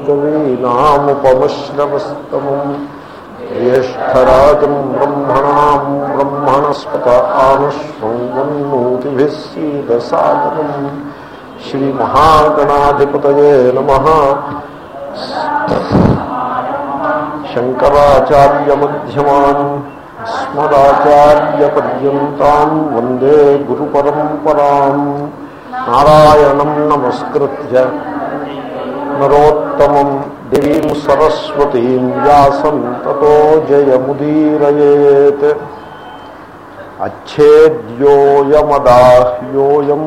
कवीनामुपमश्रवस्तमम् ज्येष्ठराजम् ब्रह्मणाम् ब्रह्मणस्पत आनुष्वङ्गन्नोतिभिः सीदसादनम् श्रीमहागणाधिपतये नमः शङ्कराचार्यमध्यमान् अस्मदाचार्यपर्यन्ताम् वन्दे गुरुपरम्पराम् नारायणम् नमस्कृत्य नरोत्तमम् देवीम् सरस्वतीम् व्यासम् ततो जयमुदीरयेत् अच्छेद्योऽयमदाह्योऽयम्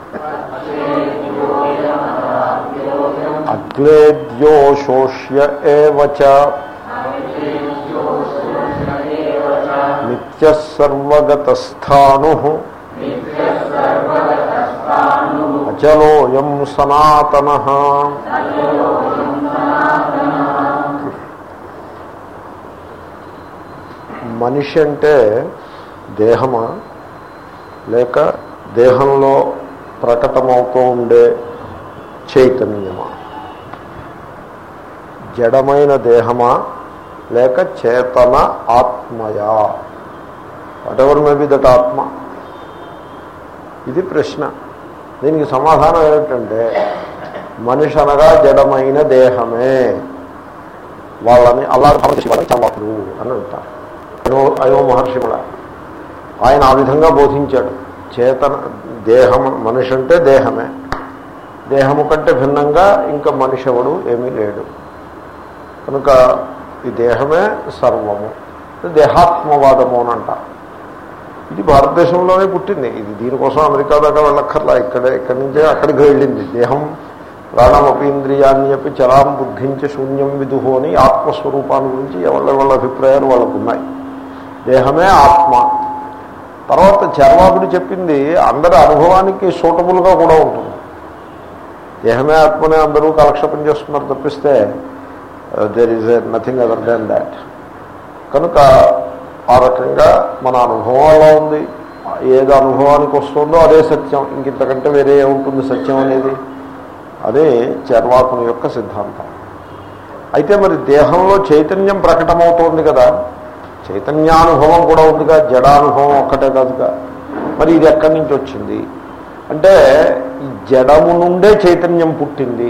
अग्लेद्यो शोष्य एव च नित्यः सर्वगतस्थाणुः అచలోయం సనాతన మనిషి అంటే దేహమా లేక దేహంలో ప్రకటమవుతూ ఉండే చైతన్యమా జడమైన దేహమా లేక చేతన ఆత్మయా whatever may be that ఆత్మ ఇది ప్రశ్న దీనికి సమాధానం ఏమిటంటే మనిషి అనగా జడమైన దేహమే వాళ్ళని అలా చమకులు అని అంటారు అయో అయో మహర్షి కూడా ఆయన ఆ విధంగా బోధించాడు చేతన దేహం మనిషి అంటే దేహమే దేహము కంటే భిన్నంగా ఇంకా మనిషి ఎవడు ఏమీ లేడు కనుక ఈ దేహమే సర్వము దేహాత్మవాదము అని అంటారు ఇది భారతదేశంలోనే పుట్టింది ఇది దీనికోసం అమెరికా దాకా వెళ్ళక్కర్లా ఇక్కడే ఇక్కడి నుంచే అక్కడికి వెళ్ళింది దేహం ప్రాణమపీంద్రియాన్ని చెప్పి చలాం బుద్ధించి శూన్యం విదుహు అని ఆత్మస్వరూపాన్ని గురించి ఎవరి వాళ్ళ అభిప్రాయాలు వాళ్ళకు ఉన్నాయి దేహమే ఆత్మ తర్వాత చర్వాకుడు చెప్పింది అందరి అనుభవానికి సూటబుల్గా కూడా ఉంటుంది దేహమే ఆత్మనే అందరూ కాలక్షేపం చేస్తున్నారు తప్పిస్తే there is nothing other than that కనుక ఆ రకంగా మన అనుభవం అలా ఉంది ఏది అనుభవానికి వస్తుందో అదే సత్యం ఇంకింతకంటే వేరే ఏముంటుంది సత్యం అనేది అదే చర్వాకుని యొక్క సిద్ధాంతం అయితే మరి దేహంలో చైతన్యం ప్రకటమవుతోంది కదా చైతన్యానుభవం కూడా ఉందిగా జడానుభవం ఒక్కటే కాదుగా మరి ఇది ఎక్కడి నుంచి వచ్చింది అంటే ఈ జడము నుండే చైతన్యం పుట్టింది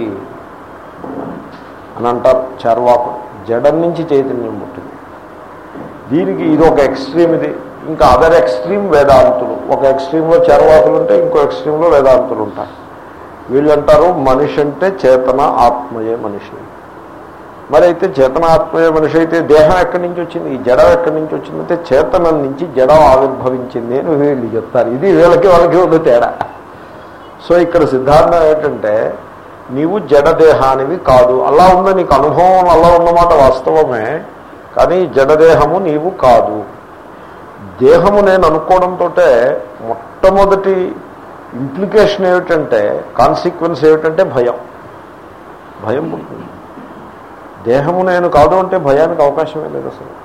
అని అంటారు చర్వాకుడు జడం నుంచి చైతన్యం పుట్టింది దీనికి ఇది ఒక ఎక్స్ట్రీమ్ ఇది ఇంకా అదర్ ఎక్స్ట్రీమ్ వేదాంతులు ఒక ఎక్స్ట్రీమ్లో చరవాకులు ఉంటే ఇంకో ఎక్స్ట్రీమ్లో వేదాంతులు ఉంటారు వీళ్ళు అంటారు మనిషి అంటే చేతన ఆత్మయే మనిషి మరి అయితే చేతన ఆత్మయే మనిషి అయితే దేహం ఎక్కడి నుంచి వచ్చింది ఈ జడం ఎక్కడి నుంచి వచ్చిందంటే చేతనం నుంచి జడం ఆవిర్భవించింది అని వీళ్ళు చెప్తారు ఇది వీళ్ళకి వాళ్ళకి ఉంది తేడా సో ఇక్కడ సిద్ధాంతం ఏంటంటే నీవు జడదేహానివి కాదు అలా ఉందా నీకు అనుభవం అలా ఉన్నమాట వాస్తవమే కానీ జడదేహము నీవు కాదు దేహము నేను అనుకోవడంతో మొట్టమొదటి ఇంప్లికేషన్ ఏమిటంటే కాన్సిక్వెన్స్ ఏమిటంటే భయం భయం పుడుతుంది దేహము నేను కాదు అంటే భయానికి అవకాశమే లేదు అసలు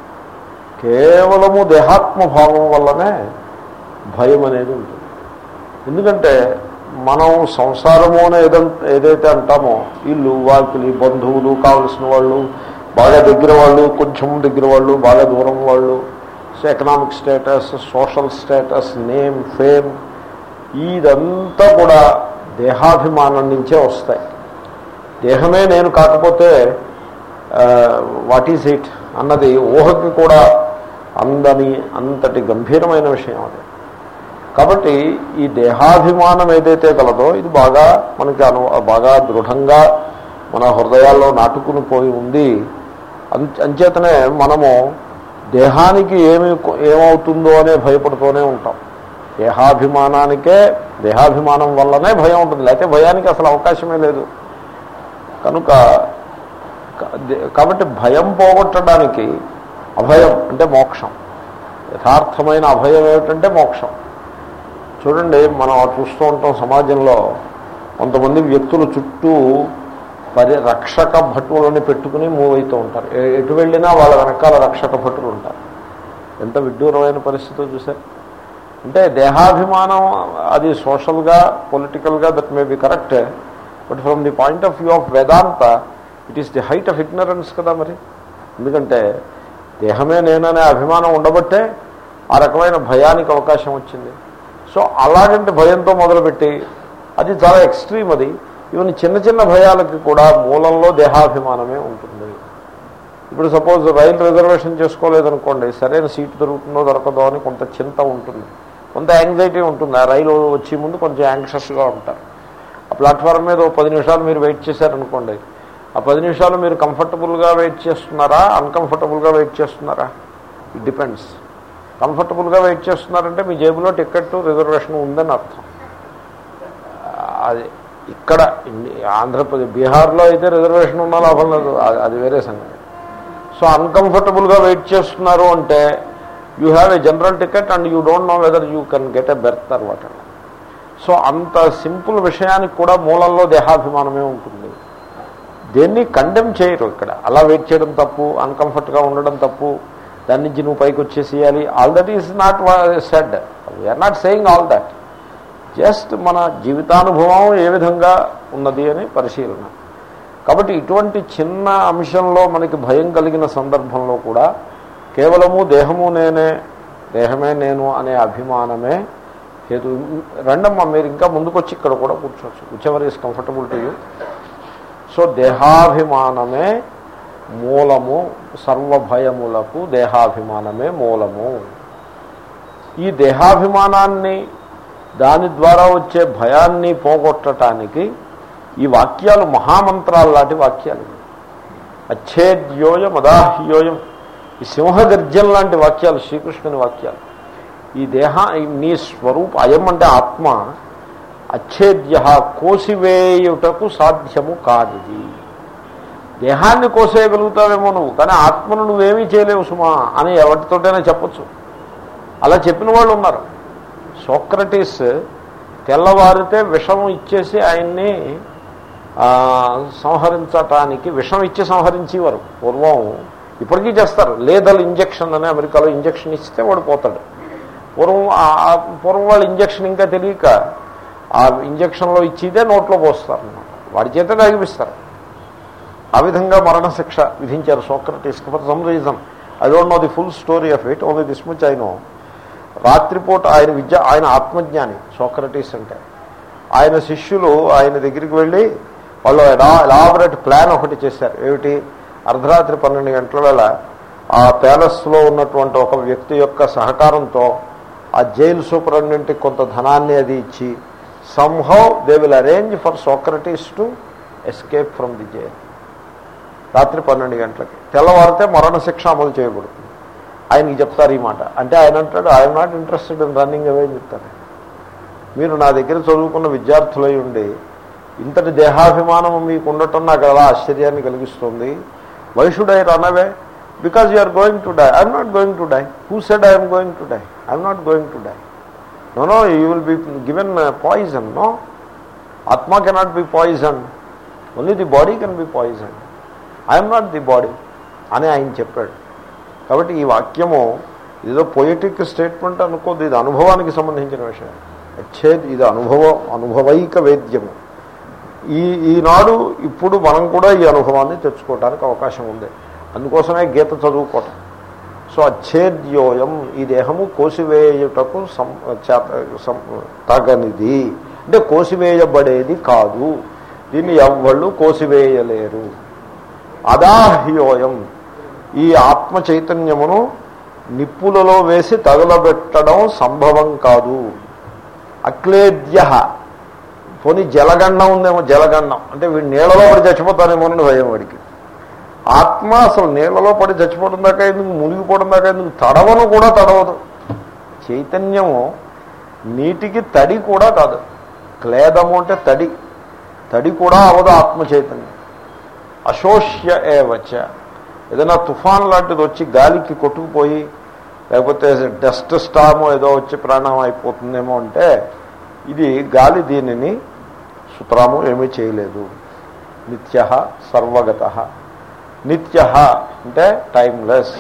కేవలము దేహాత్మభావం వల్లనే భయం అనేది ఉంటుంది ఎందుకంటే మనం సంసారము అని ఏదంటే ఏదైతే అంటామో ఇల్లు వాకిలి బంధువులు కావలసిన వాళ్ళు బాగా దగ్గర వాళ్ళు కొంచెం దగ్గర వాళ్ళు బాగా దూరం వాళ్ళు so economic status social status name fame ఇదంతా కూడా దేహాభిమానం నుంచే వస్తాయి దేహమే నేను కాకపోతే వాట్ ఈజ్ ఇట్ అన్నది ఊహకి కూడా అందని అంతటి గంభీరమైన విషయం అది కాబట్టి ఈ దేహాభిమానం ఏదైతే కలదో ఇది బాగా మనకి అను బాగా దృఢంగా మన హృదయాల్లో నాటుకుని పోయి ఉంది అంచేతనే మనము దేహానికి ఏమి ఏమవుతుందో అనే భయపడుతూనే ఉంటాం దేహాభిమానానికే దేహాభిమానం వల్లనే భయం ఉంటుంది లేకపోతే భయానికి అసలు అవకాశమే లేదు కనుక కాబట్టి భయం పోగొట్టడానికి అభయం అంటే మోక్షం యథార్థమైన అభయం ఏమిటంటే మోక్షం చూడండి మనం చూస్తూ ఉంటాం సమాజంలో కొంతమంది వ్యక్తులు చుట్టూ పరి రక్షక భటువులని పెట్టుకుని మూవ్ అవుతూ ఉంటారు ఎ- ఎటు వెళ్ళినా వాళ్ళ వెనకాల రక్షక భటులు ఉంటారు ఎంత విడ్డూరమైన పరిస్థితి చూసారు అంటే దేహాభిమానం అది సోషల్గా పొలిటికల్గా that may be correct but from the point of view of Vedanta it is the height of ignorance కదా మరి ఎందుకంటే దేహమే నేననే అభిమానం ఉండబట్టే ఆ రకమైన భయానికి అవకాశం వచ్చింది సో అలాగంటే భయంతో మొదలుపెట్టి అది చాలా ఎక్స్ట్రీమ్ అది ఈవెన్ చిన్న చిన్న భయాలకి కూడా మూలంలో దేహాభిమానమే ఉంటుంది ఇప్పుడు సపోజ్ రైలు రిజర్వేషన్ చేసుకోలేదనుకోండి సరైన సీటు దొరుకుతుందో దొరకదో అని కొంత చింత ఉంటుంది కొంత యాంగ్జైటీ ఉంటుంది ఆ రైలు వచ్చే ముందు కొంచెం యాంగ్షస్గా ఉంటారు ఆ ప్లాట్ఫామ్ మీద ఓ పది నిమిషాలు మీరు వెయిట్ చేశారనుకోండి ఆ పది నిమిషాలు మీరు కంఫర్టబుల్గా వెయిట్ చేస్తున్నారా అన్కంఫర్టబుల్గా వెయిట్ చేస్తున్నారా ఇట్ డిపెండ్స్ కంఫర్టబుల్గా వెయిట్ చేస్తున్నారంటే మీ జేబులో టికెట్ రిజర్వేషన్ ఉందని అర్థం అది ఇక్కడ ఇండి- ఆంధ్రప్రదేశ్ బీహార్లో అయితే రిజర్వేషన్ ఉన్నా లాభం లేదు అది- అది వేరే సంగతి సో అన్కంఫర్టబుల్గా వెయిట్ చేస్తున్నారు అంటే you have a general ticket and you don't know whether you can get a berth తర్వాత సో అంత సింపుల్ విషయానికి కూడా మూలంలో దేహాభిమానమే ఉంటుంది దేన్ని కండెమ్ చేయరు ఇక్కడ అలా వెయిట్ చేయడం తప్పు అన్కంఫర్ట్గా ఉండడం తప్పు దాని నుంచి నువ్వు పైకి వచ్చేసేయాలి all that is not said we are not saying all that just మన జీవితానుభవం ఏ విధంగా ఉన్నది అని పరిశీలన కాబట్టి ఇటువంటి చిన్న అంశంలో మనకి భయం కలిగిన సందర్భంలో కూడా కేవలము దేహము నేనే దేహమే నేను అనే అభిమానమే హేతు రండమ్మా మీరు ఇంకా ముందుకొచ్చి ఇక్కడ కూడా కూర్చోవచ్చు which is comfortable to you so దేహాభిమానమే మూలము సర్వభయములకు దేహాభిమానమే మూలము ఈ దేహాభిమానాన్ని దాని ద్వారా వచ్చే భయాన్ని పోగొట్టడానికి ఈ వాక్యాలు మహామంత్రాలు లాంటి వాక్యాలు అచ్ఛేద్యోయం అదాహ్యోయం ఈ సింహగర్జన్ లాంటి వాక్యాలు శ్రీకృష్ణుని వాక్యాలు ఈ దేహ ఈ నీ స్వరూప అయం అంటే ఆత్మ అచ్ఛేద్య కోసివేయుటకు సాధ్యము కానిది దేహాన్ని కోసేయగలుగుతావేమో నువ్వు కానీ ఆత్మను నువ్వేమీ చేయలేవు సుమా అని ఎవరితోటైనా చెప్పొచ్చు అలా చెప్పిన వాళ్ళు ఉన్నారు సోక్రటీస్ తెల్లవారితే విషం ఇచ్చేసి ఆయన్ని ఆ, సంహరించటానికి విషం ఇచ్చి సంహరించేవారు పూర్వం ఇప్పటికీ చేస్తారు లేదల్ ఇంజక్షన్ అని అమెరికాలో ఇంజక్షన్ ఇస్తే వాడు పోతాడు పూర్వం ఆ- ఆ పూర్వం వాళ్ళు ఇంజక్షన్ ఇంకా తెలియక ఆ ఇంజక్షన్లో ఇచ్చిదే నోట్లో పోస్తారు అన్నమాట వాడి చేత తాగిపిస్తారు ఆ విధంగా మరణశిక్ష విధించారు సోక్రటీస్కి for some reason I don't know the full story of it only this much I know రాత్రిపూట ఆయన విద్య ఆయన ఆత్మజ్ఞాని సోక్రటీస్ అంటే ఆయన శిష్యులు ఆయన దగ్గరికి వెళ్ళి వాళ్ళు ఎలాబరేట్ ప్లాన్ ఒకటి చేశారు ఏమిటి అర్ధరాత్రి పన్నెండు గంటల వేళ ఆ ప్యాలెస్లో ఉన్నటువంటి ఒక వ్యక్తి యొక్క సహకారంతో ఆ జైలు సూపరింటెండెంట్కి కొంత ధనాన్ని అది ఇచ్చి somehow they will arrange for Socrates to escape from the jail రాత్రి పన్నెండు గంటలకి తెల్లవారితే మరణశిక్ష అమలు చేయబడుతుంది ఆయనకి చెప్తారు ఈ మాట అంటే ఆయన అంటాడు I'm not interested in running away అని చెప్తారు మీరు నా దగ్గర చదువుకున్న విద్యార్థులై ఉండి ఇంతటి దేహాభిమానం మీకు ఉండటం నాకు అలా ఆశ్చర్యాన్ని కలిగిస్తుంది why should I run away because you are going to die I'm not going to die who said I'm going to die I'm not going to die no no you will be given poison no atma cannot be poison only the body can be poison I'm not the body అని ఆయన చెప్పాడు కాబట్టి ఈ వాక్యము ఇదో poetic statement అనుకోదు ఇది అనుభవానికి సంబంధించిన విషయం వచ్చేది ఇది అనుభవం అనుభవైక వేద్యము ఈ ఈనాడు ఇప్పుడు మనం కూడా ఈ అనుభవాన్ని తెచ్చుకోవడానికి అవకాశం ఉంది అందుకోసమే గీత చదువుకోవటం సో అచ్ఛేద్యోయం ఈ దేహము కోసివేయుటకు సం చేత సం- తగనిది అంటే కోసివేయబడేది కాదు దీన్ని ఎవ్వళ్ళు కోసివేయలేరు అదాహ్యోయం ఈ ఆత్మ చైతన్యమును నిప్పులలో వేసి తగులబెట్టడం సంభవం కాదు అక్లేద్య పోనీ జలగండం ఉందేమో జలగండం అంటే వీడు నీళ్ళలో పడి చచ్చిపోతానేమో అని భయం వాడికి ఆత్మ అసలు నీళ్ళలో పడి చచ్చిపోవడం దాకా ఎందుకు మునిగిపోవడం దాకా ఎందుకు తడవను కూడా తడవదు చైతన్యము నీటికి తడి కూడా కాదు క్లేదము అంటే తడి తడి కూడా అవదు ఆత్మ చైతన్యం అశోష్య ఏవచ్చ ఏదైనా తుఫాన్ లాంటిది వచ్చి గాలికి కొట్టుకుపోయి లేకపోతే డస్ట్ స్టామో ఏదో వచ్చి ప్రాణం అయిపోతుందేమో అంటే ఇది గాలి దీనిని సుతరాము ఏమీ చేయలేదు నిత్య సర్వగత నిత్య అంటే టైమ్లెస్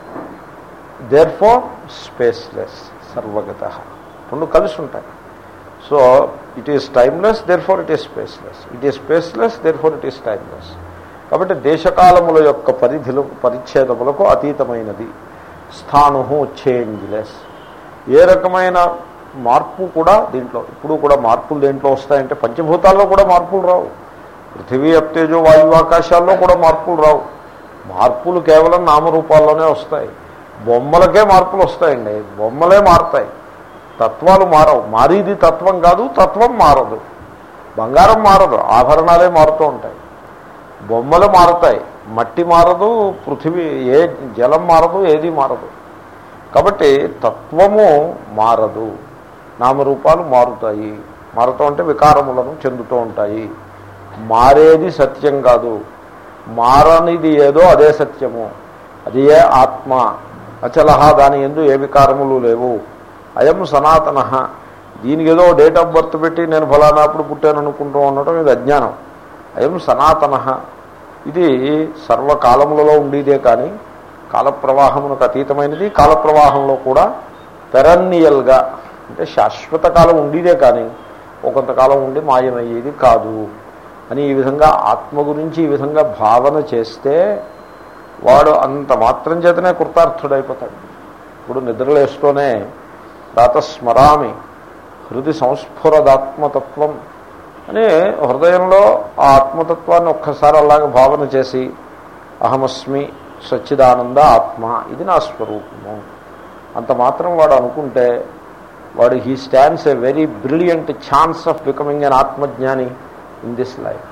దేర్ ఫోర్ స్పేస్లెస్ సర్వగత రెండు కలిసి ఉంటాయి so it is timeless therefore it is spaceless it is spaceless therefore it is timeless కాబట్టి దేశకాలముల యొక్క పరిధిలు పరిచ్ఛేదములకు అతీతమైనది స్థాను చేంజ్లెస్ ఏ రకమైన మార్పు కూడా దీంట్లో ఇప్పుడు కూడా మార్పులు దేంట్లో వస్తాయంటే పంచభూతాల్లో కూడా మార్పులు రావు పృథివీ అప్తేజో వాయు ఆకాశాల్లో కూడా మార్పులు రావు మార్పులు కేవలం నామరూపాల్లోనే వస్తాయి బొమ్మలకే మార్పులు వస్తాయండి బొమ్మలే మారుతాయి తత్వాలు మారవు మారీది తత్వం కాదు తత్వం మారదు బంగారం మారదు ఆభరణాలే మారుతూ ఉంటాయి బొమ్మలు మారుతాయి మట్టి మారదు పృథివీ ఏ జలం మారదు ఏది మారదు కాబట్టి తత్వము మారదు నామరూపాలు మారుతాయి మారుతూ ఉంటే వికారములను చెందుతూ ఉంటాయి మారేది సత్యం కాదు మారనిది ఏదో అదే సత్యము అది ఏ ఆత్మ అచలహ దాని ఎందు ఏ వికారములు లేవు అయం సనాతన దీనికి ఏదో డేట్ ఆఫ్ బర్త్ పెట్టి నేను ఫలానాప్పుడు పుట్టాను అనుకుంటూ ఉండటం ఇది అజ్ఞానం అయం సనాతన ఇది సర్వకాలములలో ఉండేదే కానీ కాలప్రవాహమునకు అతీతమైనది కాలప్రవాహంలో కూడా పెరన్నియల్గా అంటే శాశ్వత కాలం ఉండేదే కానీ ఒక కొంతకాలం ఉండి మాయమయ్యేది కాదు అని ఈ విధంగా ఆత్మ గురించి ఈ విధంగా భావన చేస్తే వాడు అంత మాత్రం చేతనే కృతార్థుడైపోతాడు ఇప్పుడు నిద్రలేస్తూనే ప్రాతస్మరామి హృది సంస్ఫురదాత్మతత్వం అని హృదయంలో ఆ ఆత్మతత్వాన్ని ఒక్కసారి అలాగ భావన చేసి అహమస్మి సచ్చిదానంద ఆత్మ ఇది నా స్వరూపము అంత మాత్రం వాడు అనుకుంటే వాడు he stands a very brilliant chance of becoming an atmajnani in this life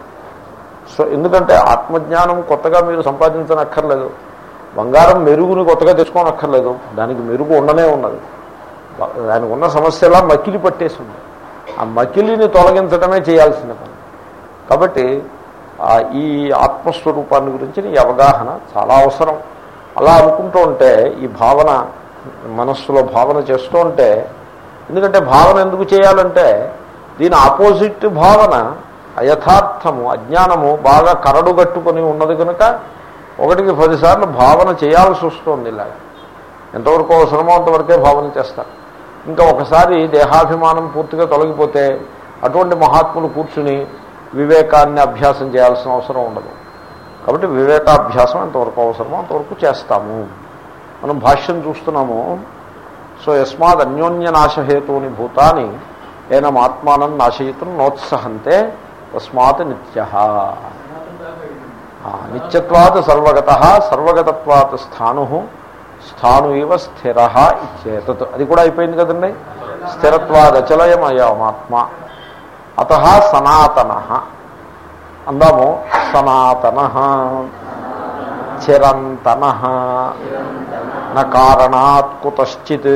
so ఎందుకంటే ఆత్మజ్ఞానం కొత్తగా మీరు సంపాదించనక్కర్లేదు బంగారం మెరుగుని కొత్తగా తెచ్చుకోనక్కర్లేదు దానికి మెరుగు ఉండనే ఉన్నది దానికి ఉన్న సమస్యలా మకిలి పట్టేసి ఉంది ఆ మకిలిని తొలగించడమే చేయాల్సిన పని కాబట్టి ఆ ఈ ఆత్మస్వరూపాన్ని గురించి ఈ అవగాహన చాలా అవసరం అలా అనుకుంటూ ఉంటే ఈ భావన మనస్సులో భావన చేస్తూ ఉంటే ఎందుకంటే భావన ఎందుకు చేయాలంటే దీని ఆపోజిట్ భావన అయథార్థము అజ్ఞానము బాగా కరడు కట్టుకొని ఉన్నది కనుక ఒకటికి పదిసార్లు భావన చేయాల్సి వస్తుంది ఇలా ఎంతవరకు అవసరమో అంతవరకే భావన చేస్తారు ఇంకా ఒకసారి దేహాభిమానం పూర్తిగా తొలగిపోతే అటువంటి మహాత్ములు కూర్చుని వివేకాన్ని అభ్యాసం చేయాల్సిన అవసరం ఉండదు కాబట్టి వివేకాభ్యాసం ఎంతవరకు అవసరమో అంతవరకు చేస్తాము మనం భాష్యం చూస్తున్నాము సో యస్మాద్ అన్యోన్య నాశహేతుని భూతాన్ని ఏనం ఆత్మానం నాశయితం నోత్సహంతే తస్మాత్ నిత్య నిత్యత్వాత్ సర్వగత సర్వగతత్వాత్ స్థాను స్థాను ఇవ స్థిర ఇచ్చేతత్ అది కూడా అయిపోయింది కదండి స్థిరత్వాదచలయమయమాత్మ అత సనాతన అందాము సనాతన చిరంతన కారణాత్ కుతశ్చిత్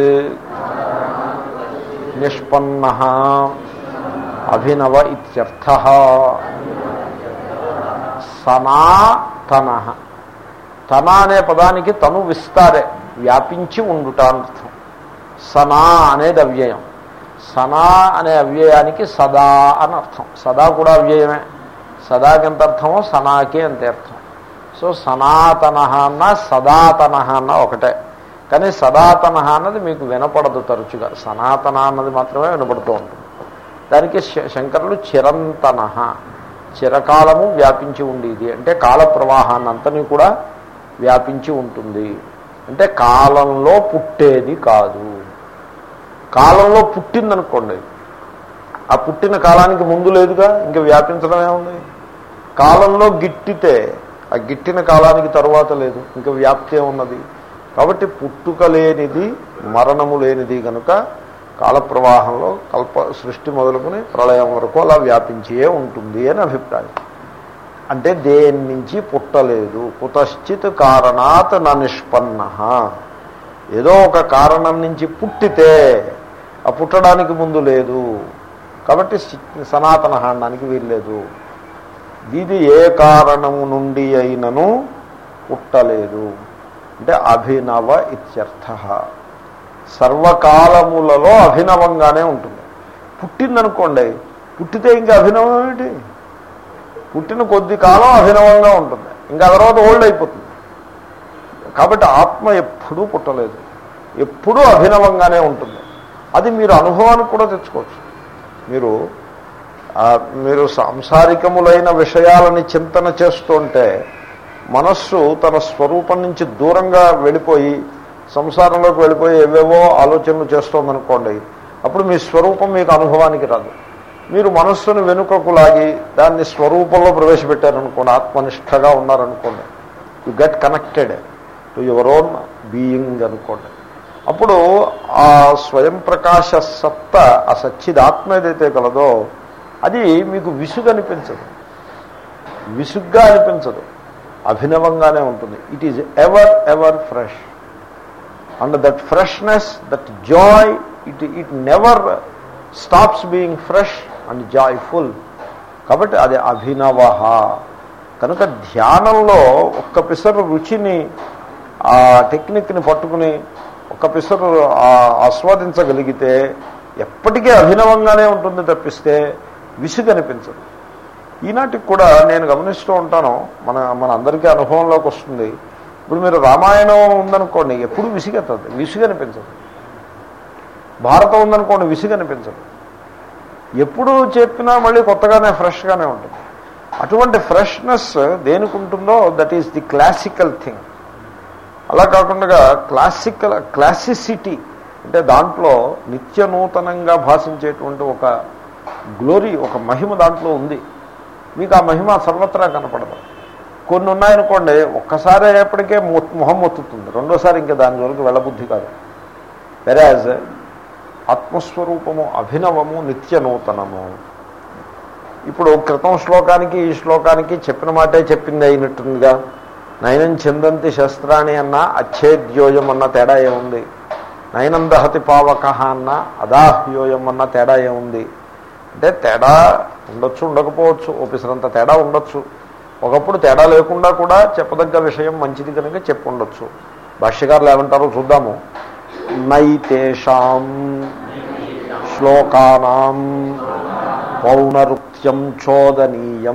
నిష్పన్న అభినవ ఇత్యర్థ సనాతన తన అనే పదానికి తను విస్తారే వ్యాపించి ఉండుట అనర్థం సనా అనేది అవ్యయం సనా అనే అవ్యయానికి సదా అని అర్థం సదా కూడా అవ్యయమే సదాకి ఎంత అర్థమో సనాకి అంతే అర్థం సో సనాతన అన్న సదాతన అన్న ఒకటే కానీ సదాతన అన్నది మీకు వినపడదు తరచుగా సనాతన అన్నది మాత్రమే వినపడుతూ ఉంటుంది దానికి శంకరులు చిరంతన చిరకాలము వ్యాపించి ఉండేది అంటే కాల ప్రవాహాన్ని అంతని కూడా వ్యాపించి ఉంటుంది అంటే కాలంలో పుట్టేది కాదు కాలంలో పుట్టిందనుకోండి ఆ పుట్టిన కాలానికి ముందు లేదుగా ఇంకా వ్యాపించడం ఏముంది కాలంలో గిట్టితే ఆ గిట్టిన కాలానికి తరువాత లేదు ఇంకా వ్యాప్తి ఉన్నది కాబట్టి పుట్టుక లేనిది మరణము లేనిది కనుక కాలప్రవాహంలో కల్ప సృష్టి మొదలుకుని ప్రళయం వరకు అలా వ్యాపించే ఉంటుంది అని అభిప్రాయం అంటే దేని నుంచి పుట్టలేదు కుతశ్చిత్ కారణాత్ నా నిష్పన్న ఏదో ఒక కారణం నుంచి పుట్టితే ఆ పుట్టడానికి ముందు లేదు కాబట్టి సనాతన అనడానికి వీల్లేదు ఇది ఏ కారణము నుండి అయినను పుట్టలేదు అంటే అభినవ ఇత్యర్థ సర్వకాలములలో అభినవంగానే ఉంటుంది పుట్టిందనుకోండి పుట్టితే ఇంకా అభినవం ఏమిటి పుట్టిన కొద్ది కాలం అభినవంగా ఉంటుంది ఇంకా తర్వాత ఓల్డ్ అయిపోతుంది కాబట్టి ఆత్మ ఎప్పుడూ పుట్టలేదు ఎప్పుడూ అభినవంగానే ఉంటుంది అది మీరు అనుభవానికి కూడా తెచ్చుకోవచ్చు మీరు ఆ, మీరు సాంసారికములైన విషయాలని చింతన చేస్తుంటే మనస్సు తన స్వరూపం నుంచి దూరంగా వెళ్ళిపోయి సంసారంలోకి వెళ్ళిపోయి ఏవేవో ఆలోచనలు చేస్తోందనుకోండి అప్పుడు మీ స్వరూపం మీకు అనుభవానికి రాదు మీరు మనస్సును వెనుకకు లాగి దాన్ని స్వరూపంలో ప్రవేశపెట్టారనుకోండి ఆత్మనిష్టగా ఉన్నారనుకోండి you get connected to your own being అనుకోండి అప్పుడు ఆ స్వయం ప్రకాశ సత్త ఆ సచ్చిదాత్మ ఏదైతే కలదో అది మీకు విసుగు అనిపించదు విసుగ్గా అనిపించదు అభినవంగానే ఉంటుంది it is ever ever fresh and that freshness that joy it it never stops being fresh and joyful కాబట్టి అది అభినవ కనుక ధ్యానంలో ఒక్క పిసరు రుచిని ఆ టెక్నిక్ని పట్టుకుని ఒక్క పిసరు ఆ ఆస్వాదించగలిగితే ఎప్పటికీ అభినవంగానే ఉంటుంది తప్పిస్తే విసుగు అనిపించదు ఈనాటికి కూడా నేను గమనిస్తూ ఉంటాను మన మన అందరికీ అనుభవంలోకి వస్తుంది ఇప్పుడు మీరు రామాయణం ఉందనుకోండి ఎప్పుడు విసిగెత్తదు విసుగు అనిపించదు భారతం ఉందనుకోండి విసుగు అనిపించదు ఎప్పుడు చెప్పినా మళ్ళీ కొత్తగానే ఫ్రెష్గానే ఉంటుంది అటువంటి ఫ్రెష్నెస్ దేనికి ఉంటుందో that is the classical thing అలా కాకుండా క్లాసికల్ క్లాసిసిటీ అంటే దాంట్లో నిత్య నూతనంగా భాషించేటువంటి ఒక గ్లోరీ ఒక మహిమ దాంట్లో ఉంది మీకు ఆ మహిమ సర్వత్రా కనపడదు కొన్ని ఉన్నాయనుకోండి ఒక్కసారి అయ్యేప్పటికే మొ- మొహం మొత్తుతుంది రెండోసారి ఇంకా దాని జోలికి వెళ్ళబుద్ధి కాదు వెరాజ్ ఆత్మస్వరూపము అభినవము నిత్య నూతనము ఇప్పుడు క్రితం శ్లోకానికి ఈ శ్లోకానికి చెప్పిన మాటే చెప్పింది అయినట్టుందిగా నయనం చిందంతి శస్త్రాణి అన్న అచ్ఛేద్యోయం అన్న తేడా ఏముంది నయనం దహతి పావక అన్న అదాహ్యోయం అన్న తేడా ఏముంది అంటే తేడా ఉండొచ్చు ఉండకపోవచ్చు ఓపిసరంత తేడా ఉండొచ్చు ఒకప్పుడు తేడా లేకుండా కూడా చెప్పదగ్గ విషయం మంచిది కనుక చెప్పు ఉండొచ్చు భాష్యకారులు ఏమంటారో చూద్దాము నైతేషాం శ్లోకానాం పౌనరుక్త్యం చోదనీయం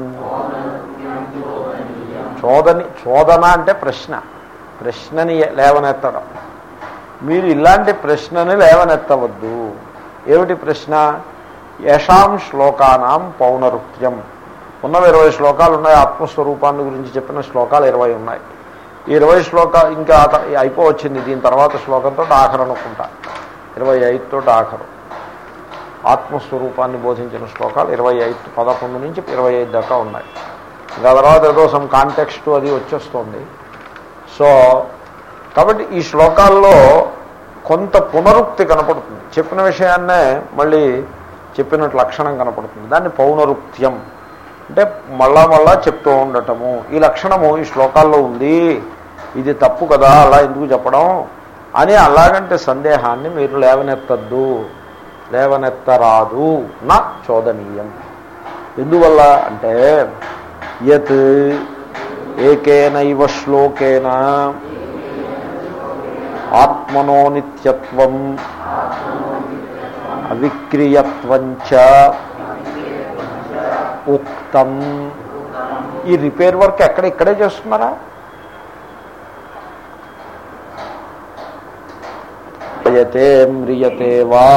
చోదని చోదన అంటే ప్రశ్న ప్రశ్నని లేవనెత్తడం మీరు ఇలాంటి ప్రశ్నని లేవనెత్తవద్దు ఏమిటి ప్రశ్న యషాం శ్లోకానాం పౌనరుక్త్యం ఉన్నవి ఇరవై శ్లోకాలు ఉన్నాయి ఆత్మస్వరూపాన్ని గురించి చెప్పిన శ్లోకాలు ఇరవై ఉన్నాయి ఈ ఇరవై శ్లోక ఇంకా ఆ త- అయిపోవచ్చింది దీని తర్వాత శ్లోకంతో ఆఖరు అనుకుంటా ఇరవై ఐదుతో ఆఖరు ఆత్మస్వరూపాన్ని బోధించిన శ్లోకాలు ఇరవై ఐదు పదకొండు నుంచి ఇరవై ఐదు దాకా ఉన్నాయి ఇంకా తర్వాత ఏదో సమ్ కాంటెక్స్ట్ అది వచ్చేస్తుంది సో కాబట్టి ఈ శ్లోకాల్లో కొంత పునరుక్తి కనపడుతుంది చెప్పిన విషయాన్నే మళ్ళీ చెప్పినట్టు లక్షణం కనపడుతుంది దాన్ని పౌనరుక్త్యం అంటే మళ్ళా మళ్ళా చెప్తూ ఉండటము ఈ లక్షణము ఈ శ్లోకాల్లో ఉంది ఇది తప్పు కదా అలా ఎందుకు చెప్పడం అని అలాగంటే సందేహాన్ని మీరు లేవనెత్తద్దు లేవనెత్తరాదు నా చోదనీయం ఎందువల్ల అంటే యత్ ఏకేనైవ శ్లోకేన ఆత్మనో నిత్యత్వం అవిక్రియత్వంచ ఉక్తం ఈ రిపేర్ వర్క్ ఎక్కడ ఇక్కడే చేస్తున్నారా యతే మ్రియతే వా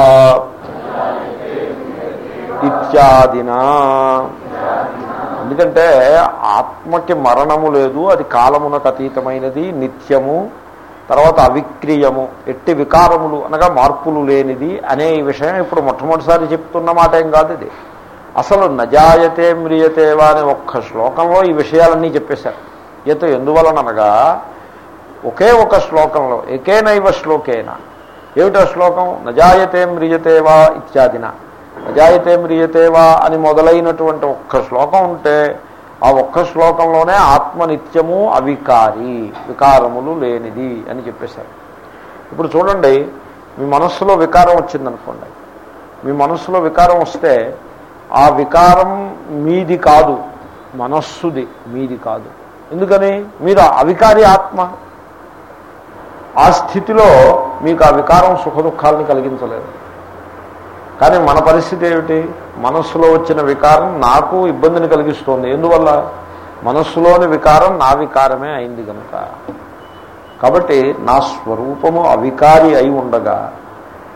ఇత్యాదినా ఎందుకంటే ఆత్మకి మరణము లేదు అది కాలమునకు అతీతమైనది నిత్యము తర్వాత అవిక్రీయము ఎట్టి వికారములు అనగా మార్పులు లేనిది అనే ఈ విషయం ఇప్పుడు మొట్టమొదటిసారి చెప్తున్న మాట ఏం కాదు ఇది అసలు నజాయతే మ్రియతేవా అనే ఒక్క శ్లోకంలో ఈ విషయాలన్నీ చెప్పేశారు ఈత ఎందువలనగా ఒకే ఒక శ్లోకంలో ఏకేనైవ శ్లోకేన ఏమిటో శ్లోకం నజాయతే మ్రియతేవా ఇత్యాదిన నజాయతే మ్రియతేవా అని మొదలైనటువంటి ఒక్క శ్లోకం ఉంటే ఆ ఒక్క శ్లోకంలోనే ఆత్మ నిత్యము అవికారి వికారములు లేనిది అని చెప్పేశారు ఇప్పుడు చూడండి మీ మనస్సులో వికారం వచ్చిందనుకోండి మీ మనస్సులో వికారం వస్తే ఆ వికారం మీది కాదు మనస్సుది మీది కాదు ఎందుకని మీరు అవికారి ఆత్మ ఆ స్థితిలో మీకు ఆ వికారం సుఖ దుఃఖాలని కలిగించలేదు కానీ మన పరిస్థితి ఏమిటి మనస్సులో వచ్చిన వికారం నాకు ఇబ్బందిని కలిగిస్తోంది ఎందువల్ల మనస్సులోని వికారం నా వికారమే అయింది కనుక కాబట్టి నా స్వరూపము అవికారి అయి ఉండగా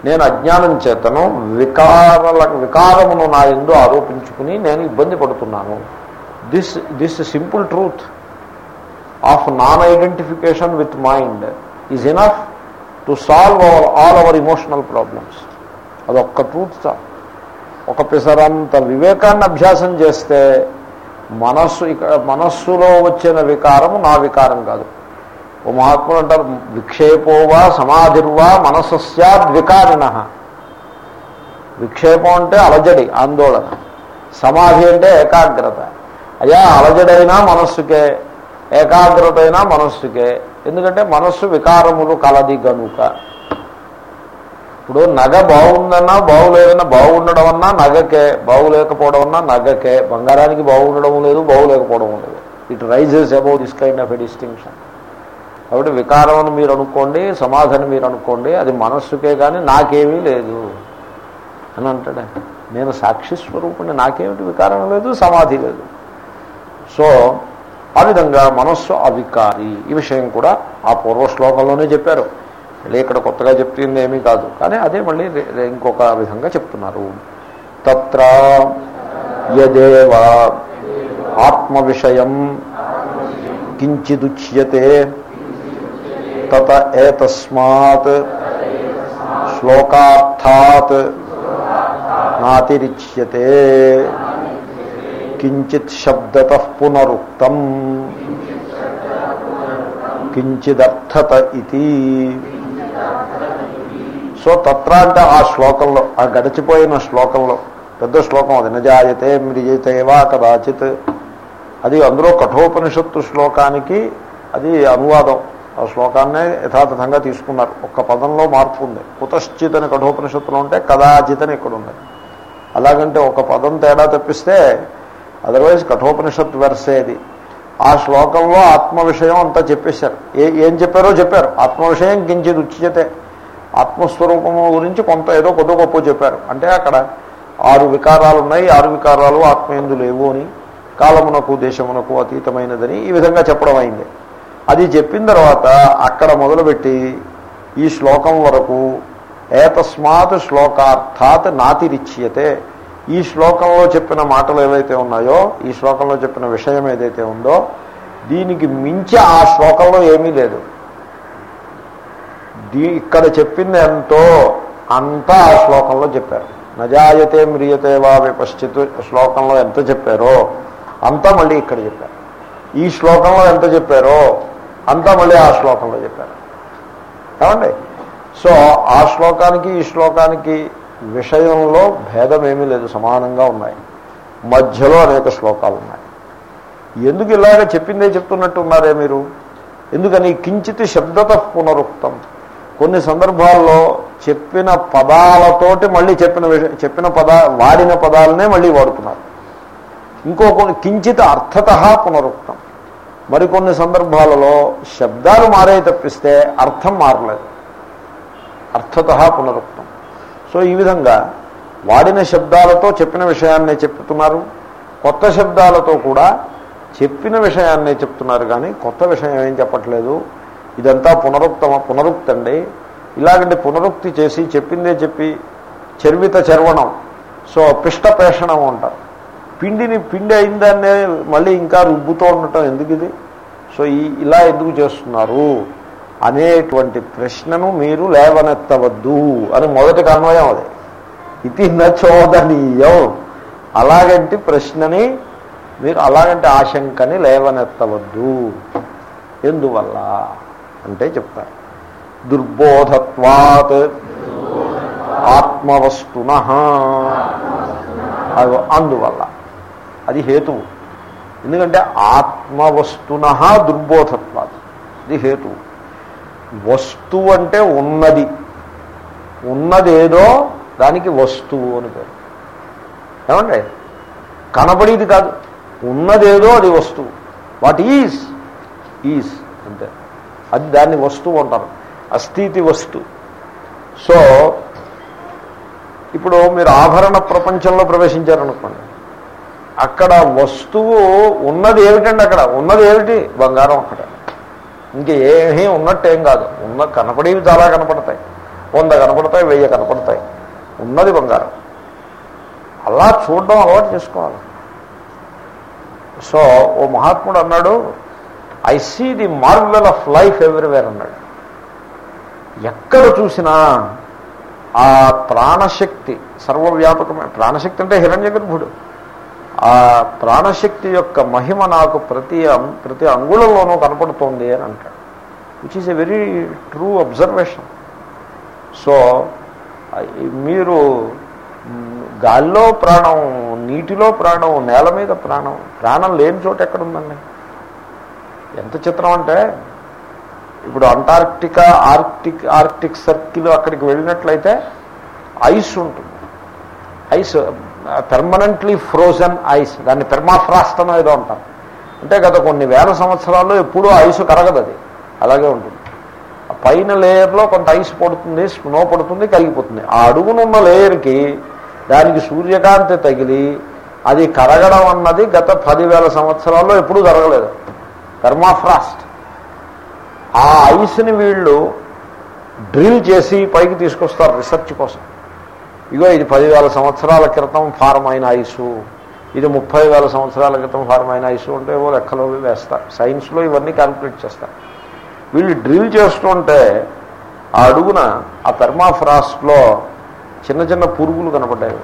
నేను అజ్ఞానం చేతను వికారల వికారమును నా ఎందు ఆరోపించుకుని నేను ఇబ్బంది పడుతున్నాను this this simple truth of non identification with mind is enough to solve our all our emotional problems అదొక్క ట్రూత్ చాలు ఒక పిసరంత వివేకాన్ని అభ్యాసం చేస్తే మనస్సు ఇక్కడ మనస్సులో వచ్చిన వికారము నా వికారం కాదు ఓ మహాత్ములు అంటారు విక్షేపోవా సమాధిర్వా మనసస్యాద్వికారిణ విక్షేపం అంటే అలజడి ఆందోళన సమాధి అంటే ఏకాగ్రత అయ్యా అలజడైనా మనస్సుకే ఏకాగ్రత అయినా మనస్సుకే ఎందుకంటే మనస్సు వికారములు కలది గనుక ఇప్పుడు నగ బాగుందన్నా బాగులేదన్నా బాగుండడం అన్నా నగకే బాగులేకపోవడం అన్నా నగకే బంగారానికి బాగుండడం లేదు బాగులేకపోవడం లేదు it rises about this kind of a distinction కాబట్టి వికారం అని మీరు అనుకోండి సమాధానం మీరు అనుకోండి అది మనస్సుకే కానీ నాకేమీ లేదు అని అంటాడే నేను సాక్షి స్వరూపుణ్ణి నాకేమిటి వికారం లేదు సమాధి లేదు సో ఆ విధంగా మనస్సు అవికారి ఈ విషయం కూడా ఆ పూర్వ శ్లోకంలోనే చెప్పారు మళ్ళీ ఇక్కడ కొత్తగా చెప్తుంది ఏమీ కాదు కానీ అదే మళ్ళీ రే- రే- ఇంకొక విధంగా చెప్తున్నారు తత్ర యదేవ ఆత్మ విషయం కించిదుచ్యతే తత ఏతస్మాత్ శ్లోకార్థాత్ నాతిరిచ్యతే కించిత్ శబ్దత పునరుక్తం కించిదర్థత ఇది సో తత్ర అంటే ఆ శ్లోకంలో ఆ గడిచిపోయిన శ్లోకంలో పెద్ద శ్లోకం అది నజాయతే మ్రియతేవా కదాచిత్ అది అందులో కఠోపనిషత్తు శ్లోకానికి అది అనువాదం ఆ శ్లోకాన్నే యథాతథంగా తీసుకున్నారు ఒక్క పదంలో మార్పు ఉంది కుతశ్చిత్ అని కఠోపనిషత్తులో ఉంటే కదాచిత్ అని ఇక్కడ ఉంది అలాగంటే ఒక పదం తేడా తప్పిస్తే అదర్వైజ్ కఠోపనిషత్ వెర్సేది ఆ శ్లోకంలో ఆత్మ విషయం అంతా చెప్పేశారు ఏ ఏం చెప్పారో చెప్పారు ఆత్మ విషయం కించిది ఉచ్యతే ఆత్మస్వరూపము గురించి కొంత ఏదో కొద్ద గొప్ప చెప్పారు అంటే అక్కడ ఆరు వికారాలు ఉన్నాయి ఆరు వికారాలు ఆత్మయందు లేవు అని కాలమునకు దేశమునకు అతీతమైనదని ఈ విధంగా చెప్పడం అయింది అది చెప్పిన తర్వాత అక్కడ మొదలుపెట్టి ఈ శ్లోకం వరకు ఏతస్మాత్ శ్లోకార్థాత్ నాతిరిచ్యతే ఈ శ్లోకంలో చెప్పిన మాటలు ఏవైతే ఉన్నాయో ఈ శ్లోకంలో చెప్పిన విషయం ఏదైతే ఉందో దీనికి మించి ఆ శ్లోకంలో ఏమీ లేదు దీ ఇక్కడ చెప్పింది ఎంతో అంతా ఆ శ్లోకంలో చెప్పారు నజాయతే మ్రియతే వా విపశ్చిత్ శ్లోకంలో ఎంత చెప్పారో అంతా మళ్ళీ ఇక్కడ చెప్పారు ఈ శ్లోకంలో ఎంత చెప్పారో అంతా మళ్ళీ ఆ శ్లోకంలో చెప్పారు ఏమండి సో ఆ శ్లోకానికి ఈ శ్లోకానికి విషయంలో భేదం ఏమీ లేదు సమానంగా ఉన్నాయి మధ్యలో అనేక శ్లోకాలు ఉన్నాయి ఎందుకు ఇలాగ చెప్పిందే చెప్తున్నట్టు ఉన్నారే మీరు ఎందుకని కించిత్ శబ్దత పునరుక్తం కొన్ని సందర్భాల్లో చెప్పిన పదాలతోటి మళ్ళీ చెప్పిన విషయం చెప్పిన పద వాడిన పదాలనే మళ్ళీ వాడుతున్నారు ఇంకో కొన్ని కించిత్ అర్థత పునరుక్తం మరికొన్ని సందర్భాలలో శబ్దాలు మారే తప్పిస్తే అర్థం మారలేదు అర్థత పునరుక్తం సో ఈ విధంగా వాడిన శబ్దాలతో చెప్పిన విషయాన్నే చెప్తున్నారు కొత్త శబ్దాలతో కూడా చెప్పిన విషయాన్నే చెప్తున్నారు కానీ కొత్త విషయం ఏం చెప్పట్లేదు ఇదంతా పునరుక్తమ పునరుక్తి అండి ఇలాగంటే పునరుక్తి చేసి చెప్పిందే చెప్పి చర్విత చర్వణం సో పిష్టపేషణం అంటారు పిండిని పిండి అయిందాన్నే మళ్ళీ ఇంకా రుబ్బుతూ ఉండటం ఎందుకు ఇది సో ఈ ఇలా ఎందుకు చేస్తున్నారు అనేటువంటి ప్రశ్నను మీరు లేవనెత్తవద్దు అని మొదటి అన్వయం అది ఇది నచోదనీయం అలాగంటి ప్రశ్నని మీరు అలాగంటి ఆశంకని లేవనెత్తవద్దు ఎందువల్ల అంటే చెప్తారు దుర్బోధత్వాత్ ఆత్మవస్తున అది అందువల్ల అది హేతువు ఎందుకంటే ఆత్మవస్తున దుర్బోధత్వాత్ ఇది హేతువు వస్తువు అంటే ఉన్నది ఉన్నదేదో దానికి వస్తువు అని పేరు ఏమండి కనబడేది కాదు ఉన్నదేదో అది వస్తువు వాట్ ఈజ్ ఈజ్ అంతే అది దాన్ని వస్తువు అంటారు అస్థితి వస్తు సో ఇప్పుడు మీరు ఆభరణ ప్రపంచంలో ప్రవేశించారనుకోండి అక్కడ వస్తువు ఉన్నది ఏమిటండి అక్కడ ఉన్నది ఏమిటి బంగారం అక్కడ ఇంక ఏమీ ఉన్నట్టు ఏం కాదు ఉన్న కనపడేవి చాలా కనపడతాయి వంద కనపడతాయి వెయ్యి కనపడతాయి ఉన్నది బంగారం అలా చూడడం అలవాటు చేసుకోవాలి సో ఓ మహాత్ముడు అన్నాడు I see the marvel of life everywhere అన్నాడు ఎక్కడ చూసినా ఆ ప్రాణశక్తి సర్వవ్యాపకమైన ప్రాణశక్తి అంటే హిరణ్య గర్భుడు ఆ ప్రాణశక్తి యొక్క మహిమ నాకు ప్రతి అం- ప్రతి అంగుళంలోనూ కనపడుతోంది అని అంటాడు which is a very true observation so మీరు మ్, గాల్లో ప్రాణం నీటిలో ప్రాణం నేల మీద ప్రాణం ప్రాణం లేని చోట ఎక్కడుందండి ఎంత చిత్రం అంటే ఇప్పుడు అంటార్క్టికా ఆర్క్టిక్ ఆర్క్టిక్ సర్కిల్ అక్కడికి వెళ్ళినట్లయితే ఐస్ ఉంటుంది ఐస్ పెర్మనెంట్లీ ఫ్రోజన్ ఐస్ దాన్ని పెర్మాఫ్రాస్ట్ అని ఏదో అంటారు అంటే గత కొన్ని వేల సంవత్సరాల్లో ఎప్పుడూ ఐస్ కరగదు అది అలాగే ఉంటుంది ఆ పైన లేయర్లో కొంత ఐస్ పడుతుంది స్నో పడుతుంది కరిగిపోతుంది ఆ అడుగునున్న లేయర్కి దానికి సూర్యకాంతి తగిలి అది కరగడం అన్నది గత పదివేల సంవత్సరాల్లో ఎప్పుడూ జరగలేదు పెర్మాఫ్రాస్ట్ ఆ ఐస్ని వీళ్ళు డ్రిల్ చేసి పైకి తీసుకొస్తారు రీసెర్చ్ కోసం ఇగో ఇది పదివేల సంవత్సరాల క్రితం ఫార్మ్ అయిన ఐసు ఇది ముప్పై వేల సంవత్సరాల క్రితం ఫార్మ్ అయిన ఐసు అంటే ఏవో లెక్కలో వేస్తారు సైన్స్లో ఇవన్నీ క్యాల్కులేట్ చేస్తారు వీళ్ళు డ్రిల్ చేస్తుంటే ఆ అడుగున ఆ పెర్మాఫ్రాస్ట్లో చిన్న చిన్న పురుగులు కనపడ్డాయి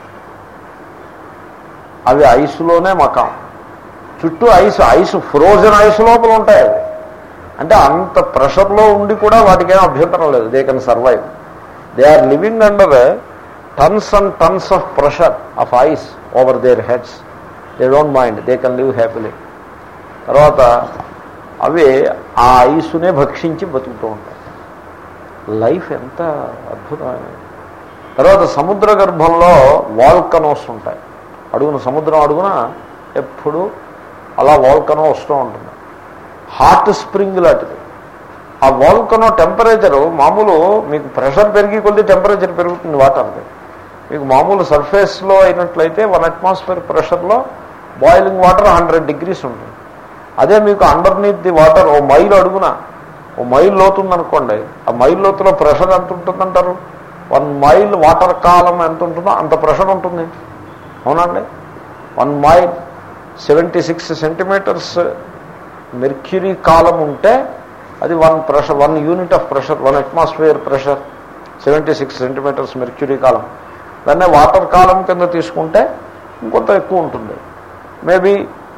అవి ఐసులోనే మకాం చుట్టూ ఐస్ ఐస్ ఫ్రోజన్ ఐస్ లోపల ఉంటాయి అవి అంటే అంత ప్రెషర్లో ఉండి కూడా వాటికి ఏం అభ్యంతరం లేదు they can survive they are living under tons and tons of pressure of ice over their heads they don't mind they can live happily తర్వాత అవి ఆ ఐసునే భక్షించి బతుకుతూ ఉంటాయి లైఫ్ ఎంత అద్భుతమైన తర్వాత సముద్ర గర్భంలో వాల్కనోస్ ఉంటాయి అడుగున సముద్రం అడుగున ఎప్పుడు అలా వాల్కనో వస్తూ ఉంటుంది హాట్ స్ప్రింగ్ లాంటిది ఆ వాల్కనో టెంపరేచరు మామూలు మీకు ప్రెషర్ పెరిగి కొద్ది టెంపరేచర్ పెరుగుతుంది వాటర్ది మీకు మామూలు సర్ఫేస్లో అయినట్లయితే వన్ అట్మాస్ఫియర్ ప్రెషర్లో బాయిలింగ్ వాటర్ హండ్రెడ్ డిగ్రీస్ ఉంటుంది అదే మీకు అండర్నీత్ ది వాటర్ ఓ మైల్ అడుగున ఓ మైల్ లోతుందనుకోండి ఆ మైల్ లోతులో ప్రెషర్ ఎంత ఉంటుందంటారు వన్ మైల్ వాటర్ కాలం ఎంత ఉంటుందో అంత ప్రెషర్ ఉంటుంది అవునండి one mile seventy six centimetres mercury column ఉంటే అది one pressure one unit of pressure one atmosphere pressure seventy six centimetres mercury column దాన్నే వాటర్ కాలం కింద తీసుకుంటే ఇంకొంత ఎక్కువ ఉంటుంది maybe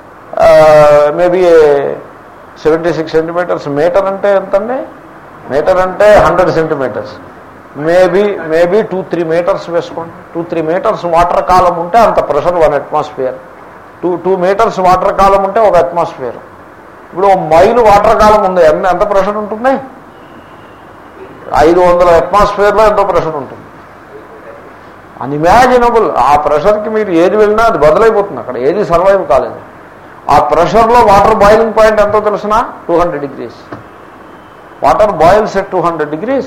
maybe seventy six centimetres metre అంటే ఎంతండి మీటర్ అంటే hundred centimetres maybe maybe two three metres వేసుకోండి two three metres water column ఉంటే అంత pressure one atmosphere two two metres water column ఉంటే ఒక అట్మాస్ఫియర్ ఇప్పుడు ఓ మైలు వాటర్ కాలం ఉంది ఎంత ఎంత ప్రెషర్ ఉంటుంది ఐదు వందల అట్మాస్ఫియర్లో ఎంతో ప్రెషర్ ఉంటుంది అన్ఇమాజినబుల్ ఆ ప్రెషర్కి మీరు ఏది వెళ్ళినా అది బదులైపోతుంది అక్కడ ఏది సర్వైవ్ కాలేదు ఆ ప్రెషర్లో వాటర్ బాయిలింగ్ పాయింట్ ఎంతో తెలిసిన two hundred degrees water boils at two hundred degrees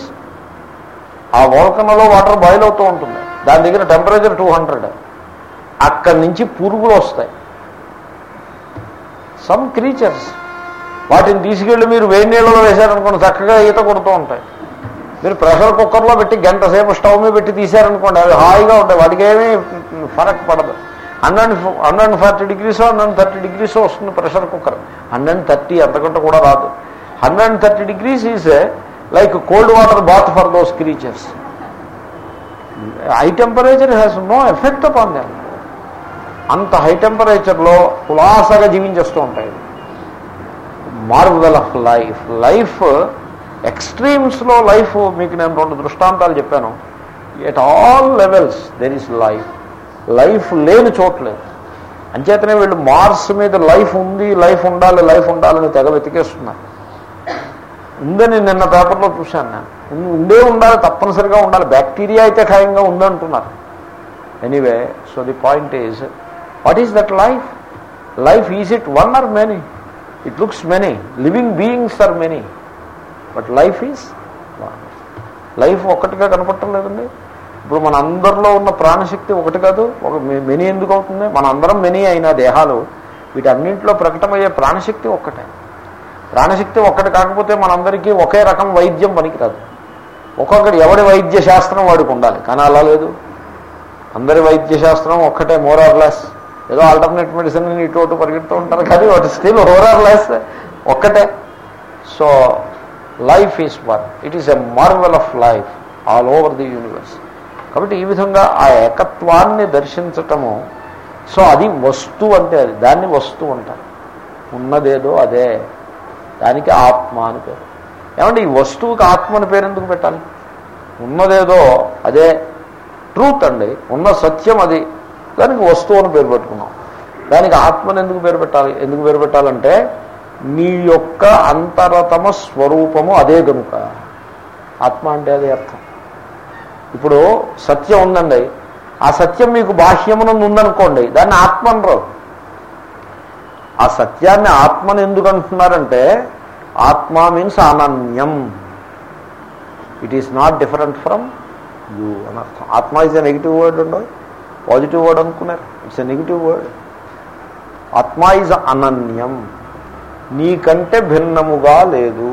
ఆ వోల్కనలో వాటర్ బాయిల్ అవుతూ ఉంటుంది దాని దగ్గర టెంపరేచర్ టూ హండ్రెడ్ అక్కడి నుంచి పురుగులు వస్తాయి సమ్ క్రీచర్స్ వాటిని తీసుకెళ్ళి మీరు వేడి నీళ్ళలో వేశారనుకోండి చక్కగా ఈత కొడుతూ ఉంటాయి మీరు ప్రెషర్ కుక్కర్లో పెట్టి గంట సేపు స్టవ్ మీద పెట్టి తీశారనుకోండి అవి హాయిగా ఉంటాయి వాటికి ఏమీ ఫరక్ పడదు hundred hundred forty degrees hundred thirty degrees వస్తుంది ప్రెషర్ కుక్కర్ హండ్రెడ్ థర్టీ అంతకంటే కూడా రాదు hundred thirty degrees is like cold water bath for those creatures high temperature has no effect upon them అంత హై టెంపరేచర్లో కులాసగా జీవించేస్తూ ఉంటాయి మార్వెల్ ఆఫ్ లైఫ్ లైఫ్ ఎక్స్ట్రీమ్స్లో లైఫ్ మీకు నేను రెండు దృష్టాంతాలు చెప్పాను at all levels there is life life లేని చోట్లేదు అంచేతనే వీళ్ళు మార్స్ మీద లైఫ్ ఉంది లైఫ్ ఉండాలి లైఫ్ ఉండాలని తెగ వెతికేస్తున్నారు ఉందని నిన్న పేపర్లో చూశాను నేను ఉం- ఉండే ఉండాలి తప్పనిసరిగా ఉండాలి బ్యాక్టీరియా అయితే ఖాయంగా ఉందంటున్నారు anyway so the point is what is that life life is it one or many it looks many living beings are many but life is life ఒక్కటిగా కనపడటం లేదండి ఇప్పుడు మన అందరిలో ఉన్న ప్రాణశక్తి ఒకటి కాదు ఒక మెనీ ఎందుకు అవుతుంది మన అందరం మెనీ అయిన దేహాలు వీటన్నింటిలో ప్రకటమయ్యే ప్రాణశక్తి ఒక్కటే ప్రాణశక్తి ఒక్కటి కాకపోతే మనందరికీ ఒకే రకం వైద్యం పనికిరాదు ఒక్కొక్కటి ఎవడి వైద్య శాస్త్రం వాడికి ఉండాలి కానీ అలా లేదు అందరి వైద్య శాస్త్రం ఒక్కటే మోరార్ లెస్ ఏదో ఆల్టర్నేట్ మెడిసిన్ ఇటు అటు పరిగెడుతూ ఉంటారు కానీ వాటి స్టిల్ మోరార్ లెస్ ఒక్కటే so life is one it is a marvel of life all over the universe కాబట్టి ఈ విధంగా ఆ ఏకత్వాన్ని దర్శించటము సో అది వస్తువు అంటే అది దాన్ని వస్తువు అంటారు ఉన్నదేదో అదే దానికి ఆత్మ అని పేరు ఏమంటే ఈ వస్తువుకి ఆత్మ అని పేరు ఎందుకు పెట్టాలి ఉన్నదేదో అదే ట్రూత్ అండి ఉన్న సత్యం అది దానికి వస్తువు అని పేరు పెట్టుకున్నాం దానికి ఆత్మని ఎందుకు పేరు పెట్టాలి ఎందుకు పేరు పెట్టాలంటే నీ యొక్క అంతరతమ స్వరూపము అదే కనుక ఆత్మ అంటే అదే అర్థం ఇప్పుడు సత్యం ఉందండి ఆ సత్యం మీకు బాహ్యమునందు ఉందనుకోండి దాన్ని ఆత్మ అనరు ఆ సత్యాన్ని ఆత్మని ఎందుకు అంటున్నారంటే ఆత్మ మీన్స్ అనన్యం it is not different from you అని అర్థం ఆత్మ ఇస్ ఎ నెగిటివ్ వర్డ్ ఉండో పాజిటివ్ వర్డ్ అనుకున్నారు ఇట్స్ ఎ నెగిటివ్ వర్డ్ ఆత్మ ఈజ్ అనన్యం నీకంటే భిన్నముగా లేదు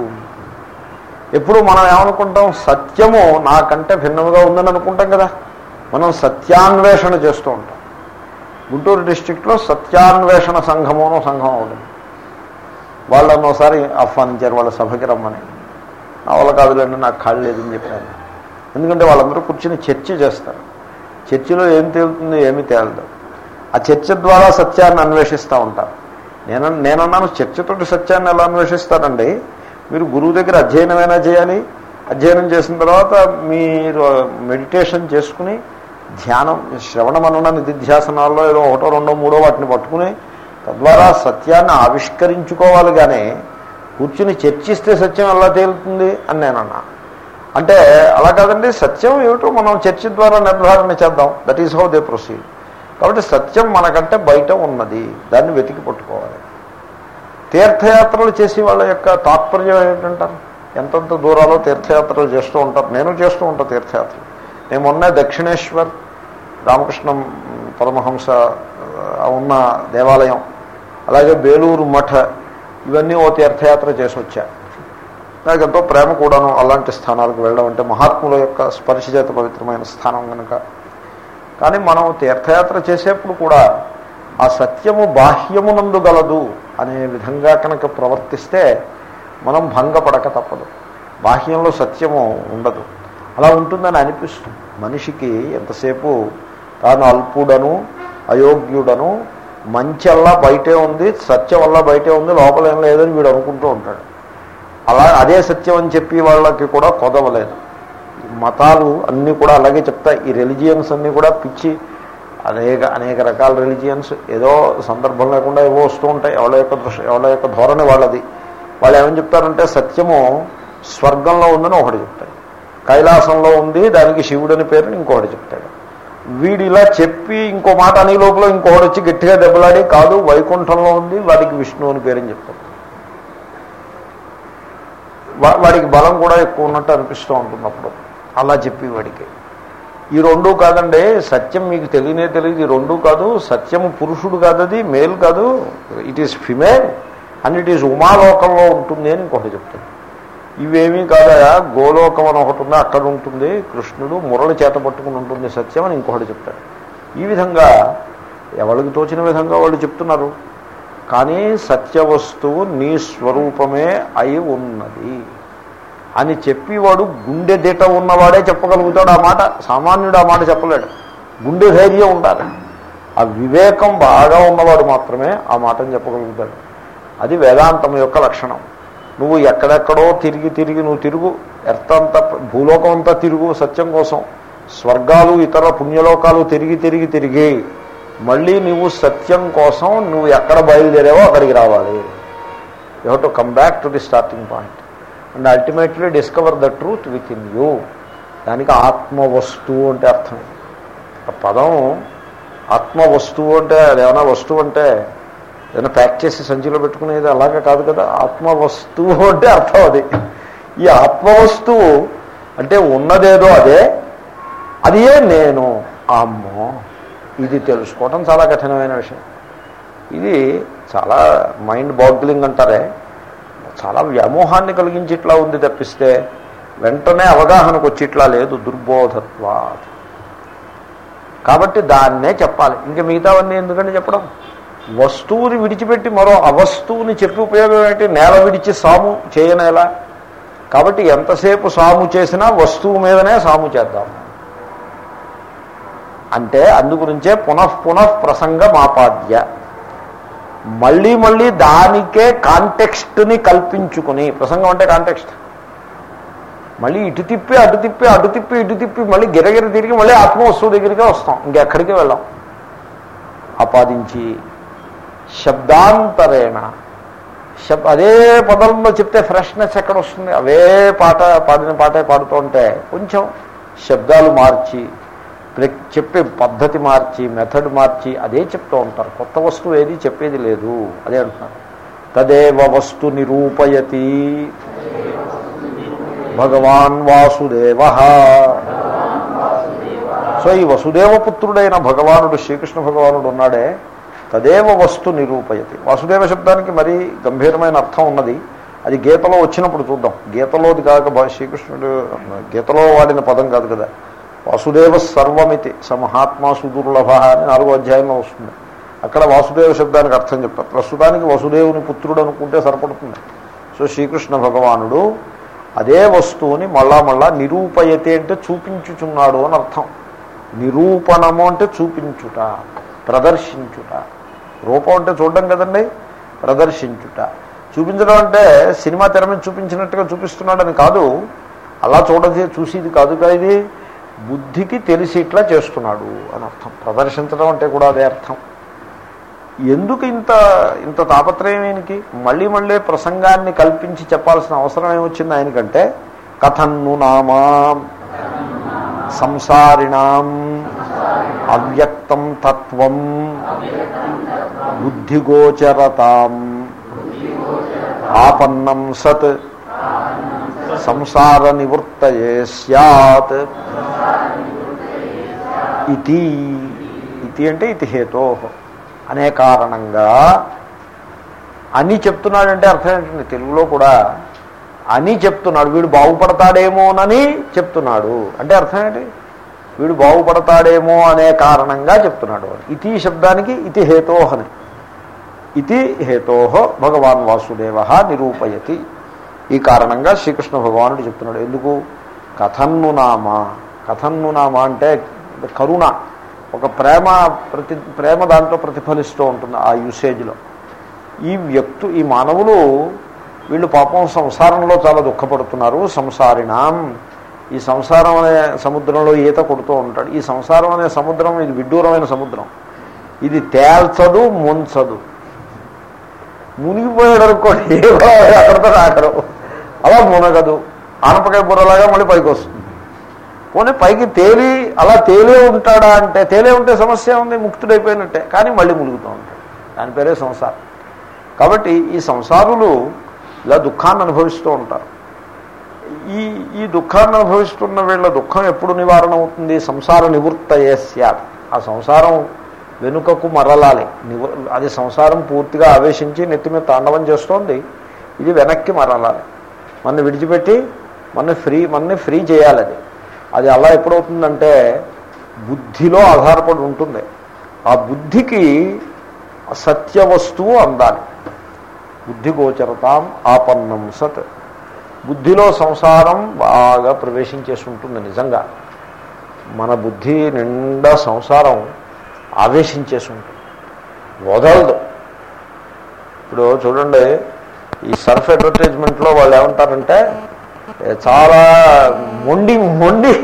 ఎప్పుడు మనం ఏమనుకుంటాం సత్యము నాకంటే భిన్నముగా ఉందని అనుకుంటాం కదా మనం సత్యాన్వేషణ చేస్తూ ఉంటాం గుంటూరు డిస్టిక్లో సత్యాన్వేషణ సంఘము అనో సంఘం ఉంటుంది వాళ్ళని ఒకసారి ఆహ్వానించారు వాళ్ళ సభకి రమ్మని నా వాళ్ళ కాదులేండి నాకు ఖాళీ లేదని చెప్పాను ఎందుకంటే వాళ్ళందరూ కూర్చుని చర్చ చేస్తారు చర్చిలో ఏం తేలుతుంది ఏమీ తేలదు ఆ చర్చ ద్వారా సత్యాన్ని అన్వేషిస్తూ ఉంటారు నేను నేనన్నాను చర్చతోటి సత్యాన్ని ఎలా అన్వేషిస్తారండి మీరు గురువు దగ్గర అధ్యయనమైనా చేయాలి అధ్యయనం చేసిన తర్వాత మీరు మెడిటేషన్ చేసుకుని ధ్యానం శ్రవణ మనన నిధిధ్యాసనాల్లో ఏదో ఒకటో రెండో మూడో వాటిని పట్టుకుని తద్వారా సత్యాన్ని ఆవిష్కరించుకోవాలి కానీ కూర్చుని చర్చిస్తే సత్యం ఎలా తేలుతుంది అని నేనన్నా అంటే అలా కాదండి సత్యం ఏమిటో మనం చర్చ ద్వారా నిర్ధారణ చేద్దాం that is how they proceed కాబట్టి సత్యం మనకంటే బయట ఉన్నది దాన్ని వెతికి పట్టుకోవాలి తీర్థయాత్రలు చేసే వాళ్ళ యొక్క తాత్పర్యం ఏమిటంటారు ఎంతంత దూరాలో తీర్థయాత్రలు చేస్తూ ఉంటారు నేను చేస్తూ ఉంటాను తీర్థయాత్రలు నేను మొన్న దక్షిణేశ్వర్ రామకృష్ణ పరమహంస ఆ, ఉన్న దేవాలయం అలాగే బేలూరు మఠ ఇవన్నీ ఓ తీర్థయాత్ర చేసి వచ్చా నాకు ఎంతో ప్రేమ కూడాను అలాంటి స్థానాలకు వెళ్ళడం అంటే మహాత్ముల యొక్క స్పర్శచేత పవిత్రమైన స్థానం కనుక కానీ మనం తీర్థయాత్ర చేసేప్పుడు కూడా ఆ సత్యము బాహ్యమునందు గలదు అనే విధంగా కనుక ప్రవర్తిస్తే మనం భంగపడక తప్పదు బాహ్యంలో సత్యము ఉండదు అలా ఉంటుందని అనిపిస్తుంది మనిషికి ఎంతసేపు తాను అల్పుడను అయోగ్యుడను మంచెల్లా బయటే ఉంది సత్యం వల్ల బయటే ఉంది లోపల ఏం లేదని వీడు అనుకుంటూ ఉంటాడు అలా అదే సత్యం అని చెప్పి వాళ్ళకి కూడా కొదవలేదు మతాలు అన్నీ కూడా అలాగే చెప్తాయి ఈ రెలిజియన్స్ అన్నీ కూడా పిచ్చి అనేక అనేక రకాల రిలీజియన్స్ ఏదో సందర్భం లేకుండా ఏవో వస్తూ ఉంటాయి ఎవరి యొక్క దృష్టి ఎవరి యొక్క ధోరణి వాళ్ళది వాళ్ళు ఏమని చెప్తారంటే సత్యము స్వర్గంలో ఉందని ఒకటి చెప్తాయి కైలాసంలో ఉంది దానికి శివుడని పేరుని ఇంకొకటి చెప్తాడు వీడు ఇలా చెప్పి ఇంకో మాట అనే లోపల ఇంకొకటి వచ్చి గట్టిగా దెబ్బలాడి కాదు వైకుంఠంలో ఉంది వాడికి విష్ణు అని పేరని చెప్తాడు వా- వాడికి బలం కూడా ఎక్కువ ఉన్నట్టు అనిపిస్తూ ఉంటుంది అప్పుడు అలా చెప్పి వాడికి ఈ రెండు కాదండి సత్యం మీకు తెలియనే తెలియదు ఈ రెండు కాదు సత్యము పురుషుడు కాదు అది మేల్ కాదు it is female and it is ఉమాలోకంలో ఉంటుంది అని ఇంకొకటి చెప్తాడు ఇవేమీ కాదా గోలోకం అని ఒకటి ఉంది అక్కడ ఉంటుంది కృష్ణుడు మురళి చేత పట్టుకుని ఉంటుంది సత్యం అని ఇంకొకటి చెప్తాడు ఈ విధంగా ఎవరికి తోచిన విధంగా వాళ్ళు చెప్తున్నారు కానీ సత్య వస్తువు నీ స్వరూపమే అయి ఉన్నది అని చెప్పి వాడు గుండె దిట ఉన్నవాడే చెప్పగలుగుతాడు ఆ మాట సామాన్యుడు ఆ మాట చెప్పలేడు గుండె ధైర్యం ఉండాలి ఆ వివేకం బాగా ఉన్నవాడు మాత్రమే ఆ మాటను చెప్పగలుగుతాడు అది వేదాంతం యొక్క లక్షణం నువ్వు ఎక్కడెక్కడో తిరిగి తిరిగి నువ్వు తిరుగు ఎర్త్ అంతా భూలోకం అంతా తిరుగు సత్యం కోసం స్వర్గాలు ఇతర పుణ్యలోకాలు తిరిగి తిరిగి తిరిగి మళ్ళీ నువ్వు సత్యం కోసం నువ్వు ఎక్కడ బయలుదేరావో అక్కడికి రావాలి you have to come back to the starting point and ultimately discover the truth within you దానికి ఆత్మ వస్తువు అంటే అర్థం ఆ పదం ఆత్మ వస్తువు అంటే అదేమైనా వస్తువు అంటే ఏదైనా ప్యాక్ చేసి సంచిలో పెట్టుకునేది అలాగే కాదు కదా ఆత్మ వస్తువు అంటే అర్థం అది ఈ ఆత్మ వస్తువు అంటే ఉన్నదేదో అదే అదే నేను అమ్మో ఇది తెలుసుకోవటం చాలా కఠినమైన విషయం ఇది చాలా మైండ్ బాగ్లింగ్ అంటారే చాలా వ్యామోహాన్ని కలిగించి ఇట్లా ఉంది తప్పిస్తే వెంటనే అవగాహనకు వచ్చి ఇట్లా లేదు దుర్బోధత్వా కాబట్టి దాన్నే చెప్పాలి ఇంకా మిగతావన్నీ ఎందుకంటే చెప్పడం వస్తువుని విడిచిపెట్టి మరో అవస్తువుని చెప్పి ఉపయోగం ఏంటి నేల విడిచి సాము చేయనేలా కాబట్టి ఎంతసేపు సాము చేసినా వస్తువు మీదనే సాము చేద్దాం అంటే అందుగురించే పునః పునః ప్రసంగమాపాద్య మళ్ళీ మళ్ళీ దానికే కాంటెక్స్ట్ని కల్పించుకుని ప్రసంగం అంటే కాంటెక్స్ట్ మళ్ళీ ఇటు తిప్పి అటు తిప్పి అటు తిప్పి ఇటు తిప్పి మళ్ళీ గిరగిర తిరిగి మళ్ళీ ఆత్మవస్తువు దగ్గరికే వస్తాం ఇంకెక్కడికి వెళ్ళాం ఆపాదించి శబ్దాంతరేణ శబ్ అదే పదంలో చెప్తే ఫ్రెష్నెస్ ఎక్కడ వస్తుంది అవే పాట పాడిన పాటే పాడుతూ ఉంటే కొంచెం శబ్దాలు మార్చి ప్ర- చెప్పే పద్ధతి మార్చి మెథడ్ మార్చి అదే చెప్తూ ఉంటారు కొత్త వస్తువు ఏది చెప్పేది లేదు అదే అంటున్నారు తదేవ వస్తు నిరూపయతి భగవాన్ వాసుదేవ సో ఈ వసుదేవపుత్రుడైన భగవానుడు శ్రీకృష్ణ భగవానుడు ఉన్నాడే తదేవ వస్తు నిరూపయతి వాసుదేవ శబ్దానికి మరీ గంభీరమైన అర్థం ఉన్నది అది గీతలో వచ్చినప్పుడు చూద్దాం గీతలోది కాక భ- శ్రీకృష్ణుడు గీతలో వాడిన పదం కాదు కదా వాసుదేవ సర్వమితి సమహాత్మా సుదుర్లభ అని నాలుగో అధ్యాయంలో వస్తుంది అక్కడ వాసుదేవ శబ్దానికి అర్థం చెప్తారు ప్రస్తుతానికి వసుదేవుని పుత్రుడు అనుకుంటే సరిపడుతుంది సో శ్రీకృష్ణ భగవానుడు అదే వస్తువుని మళ్ళా మళ్ళా నిరూపయతి అంటే చూపించుచున్నాడు అని అర్థం నిరూపణము అంటే చూపించుట ప్రదర్శించుట రూపం అంటే చూడడం కదండి ప్రదర్శించుట చూపించడం అంటే సినిమా తెర మీద చూపించినట్టుగా చూపిస్తున్నాడని కాదు అలా చూడది చూసేది కాదు కదా ఇది బుద్ధికి తెలిసి ఇట్లా చేస్తున్నాడు అని అర్థం ప్రదర్శించడం అంటే కూడా అదే అర్థం ఎందుకు ఇంత ఇంత తాపత్రయం ఆయనకి మళ్ళీ మళ్ళీ ప్రసంగాన్ని కల్పించి చెప్పాల్సిన అవసరం ఏమొచ్చింది ఆయనకంటే కథన్ను నామా సంసారిణాం అవ్యక్తం తత్వం బుద్ధిగోచరతాం ఆపన్నం సత్ సంసార నివృత్తయే సత్ ఇది ఇది అంటే ఇది హేతో అనే కారణంగా అని చెప్తున్నాడంటే అర్థం ఏంటండి తెలుగులో కూడా అని చెప్తున్నాడు వీడు బాగుపడతాడేమోనని చెప్తున్నాడు అంటే అర్థం ఏంటి వీడు బాగుపడతాడేమో అనే కారణంగా చెప్తున్నాడు ఇతి శబ్దానికి ఇతి హేతోహని ఇది హేతో భగవాన్ వాసుదేవ నిరూపయతి ఈ కారణంగా శ్రీకృష్ణ భగవానుడు చెప్తున్నాడు ఎందుకు కథన్ను నామ కథన్ను నామ అంటే కరుణ ఒక ప్రేమ ప్రతి ప్రేమ దాంట్లో ప్రతిఫలిస్తూ ఉంటుంది ఆ యూసేజ్లో ఈ వ్యక్తు ఈ మానవులు వీళ్ళు పాపం సంసారంలో చాలా దుఃఖపడుతున్నారు సంసారిణాం ఈ సంసారం అనే సముద్రంలో ఈత కొడుతూ ఉంటాడు ఈ సంసారం అనే సముద్రం ఇది విడ్డూరమైన సముద్రం ఇది తేల్చదు ముంచదు మునిగిపోయాడు అనుకోండి అక్కడితో రాకరు అలా మునగదు ఆనపకాయ బుర్రలాగా మళ్ళీ పైకి వస్తుంది పోనీ పైకి తేలి అలా తేలే ఉంటాడా అంటే తేలే ఉంటే సమస్య ఉంది ముక్తుడైపోయినట్టే కానీ మళ్ళీ మునుగుతూ ఉంటాడు దాని పేరే సంసారం కాబట్టి ఈ సంసారులు ఇలా దుఃఖాన్ని అనుభవిస్తూ ఉంటారు ఈ ఈ దుఃఖాన్ని అనుభవిస్తున్న వీళ్ళ దుఃఖం ఎప్పుడు నివారణ అవుతుంది సంసార నివృత్తయే స్యాత్ ఆ సంసారం వెనుకకు మరలాలి నివ అది సంసారం పూర్తిగా ఆవేశించి నెత్తి మీద తాండవం చేస్తోంది ఇది వెనక్కి మరలాలి మన విడిచిపెట్టి మన ఫ్రీ మనని ఫ్రీ చేయాలి అది అది అలా ఎప్పుడవుతుందంటే బుద్ధిలో ఆధారపడి ఉంటుంది ఆ బుద్ధికి సత్య వస్తువు అందాలి బుద్ధి గోచరతాం ఆపన్నం సత్ బుద్ధిలో సంసారం బాగా ప్రవేశించేసి ఉంటుంది నిజంగా మన బుద్ధి నిండా సంసారం ఆవేశించేసి ఉంటుంది వదలదు ఇప్పుడు చూడండి ఈ సర్ఫ్ అడ్వర్టైజ్మెంట్లో వాళ్ళు ఏమంటారంటే ఏ, చాలా మొండి మొండి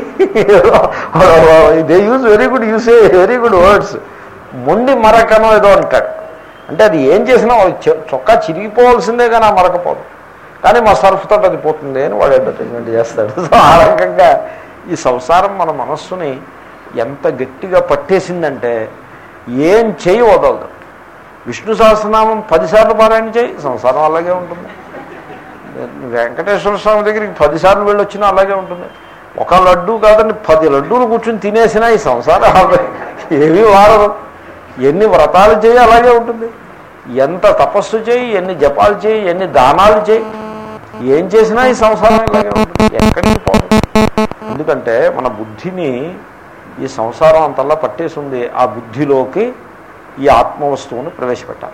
they use very good uses very good words మొండి మరకనో ఏదో అంటాడు అంటే అది ఏం చేసినా వాడు చె- చొక్కా చిరిగిపోవాల్సిందే కానీ ఆ మరకపోదు కానీ మా సర్ఫ్ తోటి అది పోతుంది అని వాడు అడ్వర్టైజ్మెంట్ చేస్తాడు సో ఆ రకంగా ఈ సంసారం మన మనస్సుని ఎంత గట్టిగా పట్టేసిందంటే ఏం చేయి వదలదు విష్ణు సహస్రనామం పదిసార్లు పారాయణ చేయి సంసారం అలాగే ఉంటుంది వెంకటేశ్వర స్వామి దగ్గరికి పదిసార్లు వెళ్ళొచ్చినా అలాగే ఉంటుంది ఒక లడ్డు కాదండి పది లడ్డూలు కూర్చుని తినేసినా ఈ సంసారం అలాగే. ఏమీ వాడదు ఎన్ని వ్రతాలు చేయి అలాగే ఉంటుంది ఎంత తపస్సు చేయి ఎన్ని జపాలు చేయి ఎన్ని దానాలు చేయి ఏం చేసినా ఈ సంసారం ఇలాగే ఉంటుంది ఎక్కడికి పోదు ఎందుకంటే మన బుద్ధిని ఈ సంసారం అంతల్లా పట్టేసి ఉంది ఆ బుద్ధిలోకి ఈ ఆత్మవస్తువును ప్రవేశపెట్టాలి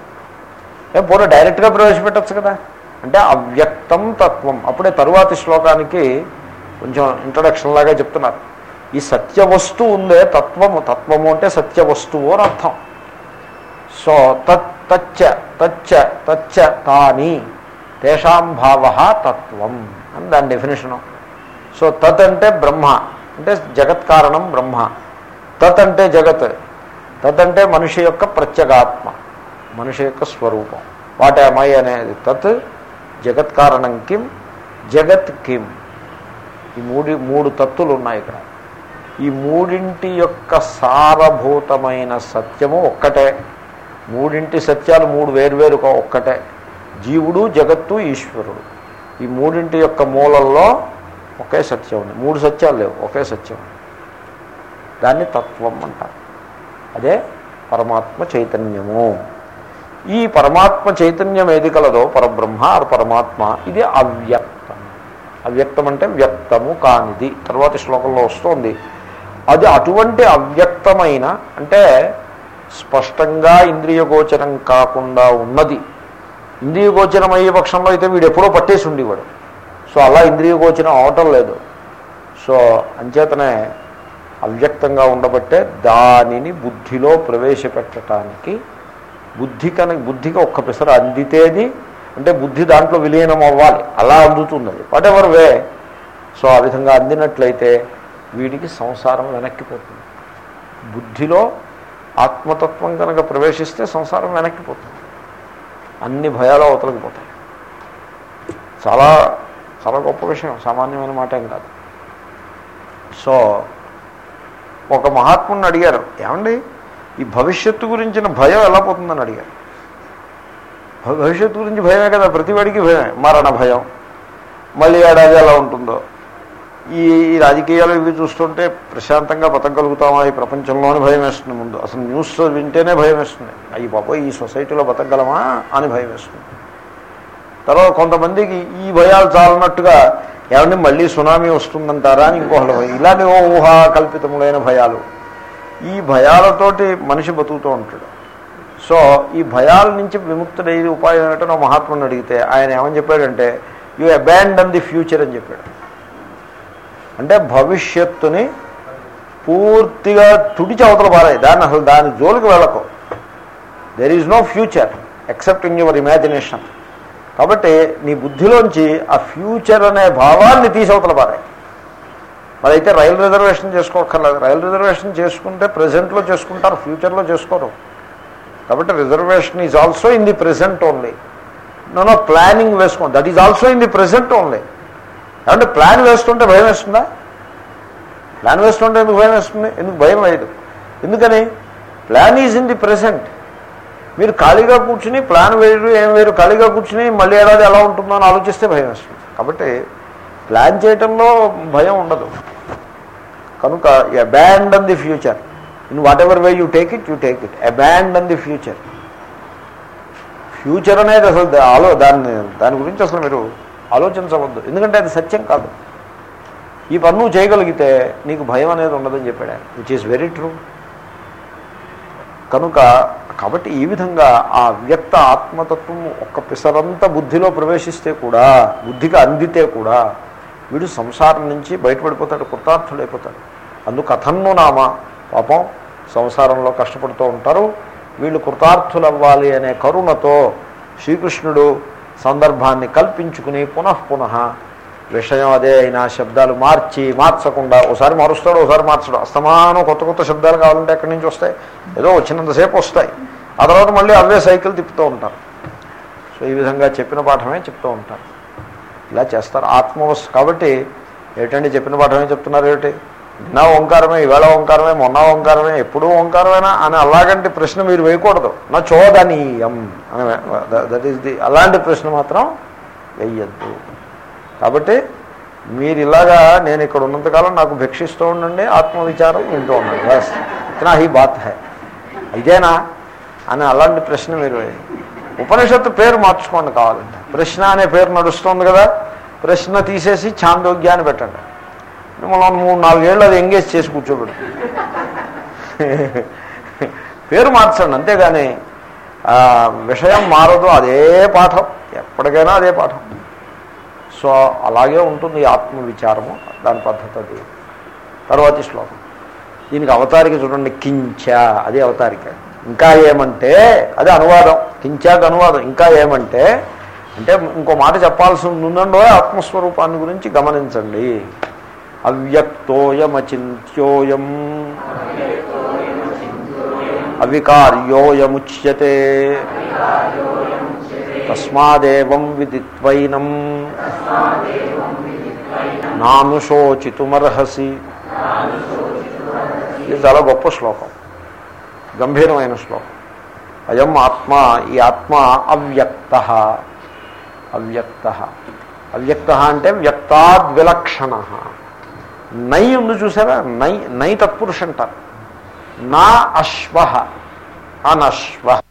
ఏం పూర్వ డైరెక్ట్గా ప్రవేశపెట్టచ్చు కదా అంటే అవ్యక్తం తత్వం అప్పుడే తరువాతి శ్లోకానికి కొంచెం ఇంట్రడక్షన్ లాగా చెప్తున్నారు ఈ సత్యవస్తువు ఉందే తత్వము తత్వము అంటే సత్యవస్తువు అని అర్థం సో తత్ తచ్చ తచ్చ తచ్చ తాని తేషాం భావ తత్వం అని దాని డెఫినేషను సో తత్ అంటే బ్రహ్మ అంటే జగత్ కారణం బ్రహ్మ తత్ అంటే జగత్ తత్ అంటే మనిషి యొక్క ప్రత్యేగాత్మ మనిషి యొక్క స్వరూపం వాట్ మై అనేది తత్ జగత్ కారణం కిం జగత్ కిం ఈ మూడు మూడు తత్తులు ఉన్నాయి ఇక్కడ ఈ మూడింటి యొక్క సారభూతమైన సత్యము ఒక్కటే మూడింటి సత్యాలు మూడు వేరువేరు కా- ఒక్కటే జీవుడు జగత్తు ఈశ్వరుడు ఈ మూడింటి యొక్క మూలల్లో ఒకే సత్యం ఉంది మూడు సత్యాలు లేవు ఒకే సత్యం ఉంది. దాన్ని తత్వం అంటారు అదే పరమాత్మ చైతన్యము ఈ పరమాత్మ చైతన్యం ఏది కలదో పరబ్రహ్మ ఆర్ పరమాత్మ ఇది అవ్యక్తం అవ్యక్తం అంటే వ్యక్తము కానిది తర్వాతి శ్లోకంలో వస్తుంది అది అటువంటి అవ్యక్తమైన అంటే స్పష్టంగా ఇంద్రియగోచరం కాకుండా ఉన్నది ఇంద్రియగోచరం అయ్యే పక్షంలో అయితే వీడు ఎప్పుడో పట్టేసి ఉండేవాడు సో అలా ఇంద్రియగోచరం అవటం లేదు సో అంచేతనే అవ్యక్తంగా ఉండబట్టే దానిని బుద్ధిలో ప్రవేశపెట్టడానికి బుద్ధి కనుక బుద్ధికి ఒక్క పిసర అందితేది అంటే బుద్ధి దాంట్లో విలీనం అవ్వాలి అలా అందుతుంది అది వాట్ ఎవర్ వే సో ఆ విధంగా అందినట్లయితే వీడికి సంసారం వెనక్కిపోతుంది బుద్ధిలో ఆత్మతత్వం కనుక ప్రవేశిస్తే సంసారం వెనక్కిపోతుంది అన్ని భయాలు అవతలకి పోతాయి చాలా చాలా గొప్ప విషయం సామాన్యమైన మాట ఏం కాదు సో ఒక మహాత్ముని అడిగారు ఏమండి ఈ భవిష్యత్తు గురించిన భయం ఎలా పోతుందని అడిగారు భ- భవిష్యత్తు గురించి భయమే కదా ప్రతివాడికి భయమే మరణ భయం మళ్ళీ ఏడాది ఎలా ఉంటుందో ఈ ఈ రాజకీయాలు ఇవి చూస్తుంటే ప్రశాంతంగా బతకగలుగుతామా ఈ ప్రపంచంలో అని భయం వేస్తుంది ముందు అసలు న్యూస్ వింటేనే భయం వేస్తుంది అయ్యి బాబోయ్ ఈ సొసైటీలో బతకగలమా అని భయం వేస్తుంది తర్వాత కొంతమందికి ఈ భయాలు చాలన్నట్టుగా ఏమంటే మళ్ళీ సునామీ వస్తుందంటారా అని ఇంకొకటి భయం ఇలాంటి ఓ ఊహా కల్పితములైన భయాలు ఈ భయాలతోటి మనిషి బతుకుతూ ఉంటాడు సో ఈ భయాల నుంచి విముక్తుడయ్యే ఉపాయం ఏంటో మహాత్ముని అడిగితే ఆయన ఏమని చెప్పాడంటే యూ అబాండన్ ది ఫ్యూచర్ అని చెప్పాడు అంటే భవిష్యత్తుని పూర్తిగా తుడిచి అవతల పారాయి దాన్ని అసలు దాని జోలికి వెళ్ళకు there is no future except in your imagination కాబట్టి నీ బుద్ధిలోంచి ఆ ఫ్యూచర్ అనే భావాన్ని తీసవతల పారాయి మరి అయితే రైలు రిజర్వేషన్ చేసుకోక్కర్లేదు రైలు రిజర్వేషన్ చేసుకుంటే ప్రజెంట్లో చేసుకుంటారు ఫ్యూచర్లో చేసుకోరు కాబట్టి reservation is also in the present only no planning వేసుకో that is also in the present only ఏమంటే ప్లాన్ వేస్తుంటే భయం వేస్తుందా ప్లాన్ వేస్తుంటే ఎందుకు భయం వేస్తుంది ఎందుకు భయం వేయదు ఎందుకని plan is in the present మీరు ఖాళీగా కూర్చుని ప్లాన్ వేయరు ఏం వేరు ఖాళీగా కూర్చుని మళ్ళీ ఏడాది ఎలా ఉంటుందో అని ఆలోచిస్తే భయం వేస్తుంది కాబట్టి ప్లాన్ చేయటంలో భయం ఉండదు కనుక abandon the future in whatever way you take it you take it abandon the future future అనేది అసలు దా- ఆలో దాన్ని దాని గురించి అసలు మీరు ఆలోచించవద్దు ఎందుకంటే అది సత్యం కాదు ఈ పని నువ్వు చేయగలిగితే నీకు భయం అనేది ఉండదని చెప్పాడు ఆయన విచ్ ఈస్ వెరీ ట్రూ కనుక కాబట్టి ఈ విధంగా ఆ వ్యక్త ఆత్మతత్వం ఒక్క పిసరంత బుద్ధిలో ప్రవేశిస్తే కూడా బుద్ధికి అందితే కూడా వీడు సంసారం నుంచి బయటపడిపోతాడు కృతార్థుడైపోతాడు అందుకు కథన్ను నామ పాపం సంసారంలో కష్టపడుతూ ఉంటారు వీళ్ళు కృతార్థులవ్వాలి అనే కరుణతో శ్రీకృష్ణుడు సందర్భాన్ని కల్పించుకుని పునః పునః విషయం అదే అయినా శబ్దాలు మార్చి మార్చకుండా ఒకసారి మారుస్తాడు ఒకసారి మార్చడు అస్తమానం కొత్త కొత్త శబ్దాలు కావాలంటే ఎక్కడి నుంచి వస్తాయి ఏదో వచ్చినంతసేపు వస్తాయి ఆ తర్వాత మళ్ళీ అవే సైకిల్ తిప్పుతూ ఉంటారు సో ఈ విధంగా చెప్పిన పాఠమే చెప్తూ ఉంటారు ఇలా చేస్తారు ఆత్మవస్ కాబట్టి ఏమిటండి చెప్పిన పాఠమే చెప్తున్నారు ఏమిటి నిన్న ఓంకారమే ఈవేళ ఓంకారమే మొన్న ఓంకారమే ఎప్పుడూ ఓంకారమేనా అని అలాగంటి ప్రశ్న మీరు వేయకూడదు నా చోదనీయం అని దట్ ఈస్ ది అలాంటి ప్రశ్న మాత్రం వెయ్యద్దు కాబట్టి మీరు ఇలాగా నేను ఇక్కడ ఉన్నంతకాలం నాకు భిక్షిస్తూ ఉండండి ఆత్మవిచారం వింటూ ఉండండి బస్ ఇతనా హీ బాత్ హై ఇదేనా అని అలాంటి ప్రశ్న మీరు వేయండి ఉపనిషత్తు పేరు మార్చుకోండి కావాలంటే ప్రశ్న అనే పేరు నడుస్తుంది కదా ప్రశ్న తీసేసి ఛాందోగ్యాన్ని పెట్టండి మనం మూడు నాలుగేళ్ళు అది ఎంగేజ్ చేసి కూర్చోబెడు పేరు మార్చండి అంతేగాని ఆ, విషయం మారదు అదే పాఠం ఎప్పటికైనా అదే పాఠం సో అలాగే ఉంటుంది ఈ ఆత్మ విచారము దాని పద్ధతి అది తర్వాతి శ్లోకం దీనికి అవతారిక చూడండి కించ అది అవతారిక ఇంకా ఏమంటే అది అనువాదం కించాకి అనువాదం ఇంకా ఏమంటే అంటే ఇంకో మాట చెప్పాల్సి ఉందండో ఆత్మస్వరూపాన్ని గురించి గమనించండి అవ్యక్తోయమచింత్యోయం అవికార్యోయముచ్యతే తస్మాదేవం విదిత్వైనం నానుశోచితుమర్హసి ఇది చాలా గొప్ప శ్లోకం గంభీరమైన శ్లోకం అయం ఆత్మ ఈ ఆత్మ అవ్యక్త అవ్యక్త అవ్యక్త అంటే వ్యక్తాద్విలక్షణ నై ఉంది చూసారా నై నై తత్పురుష అంటారు నా అశ్వ అనశ్వ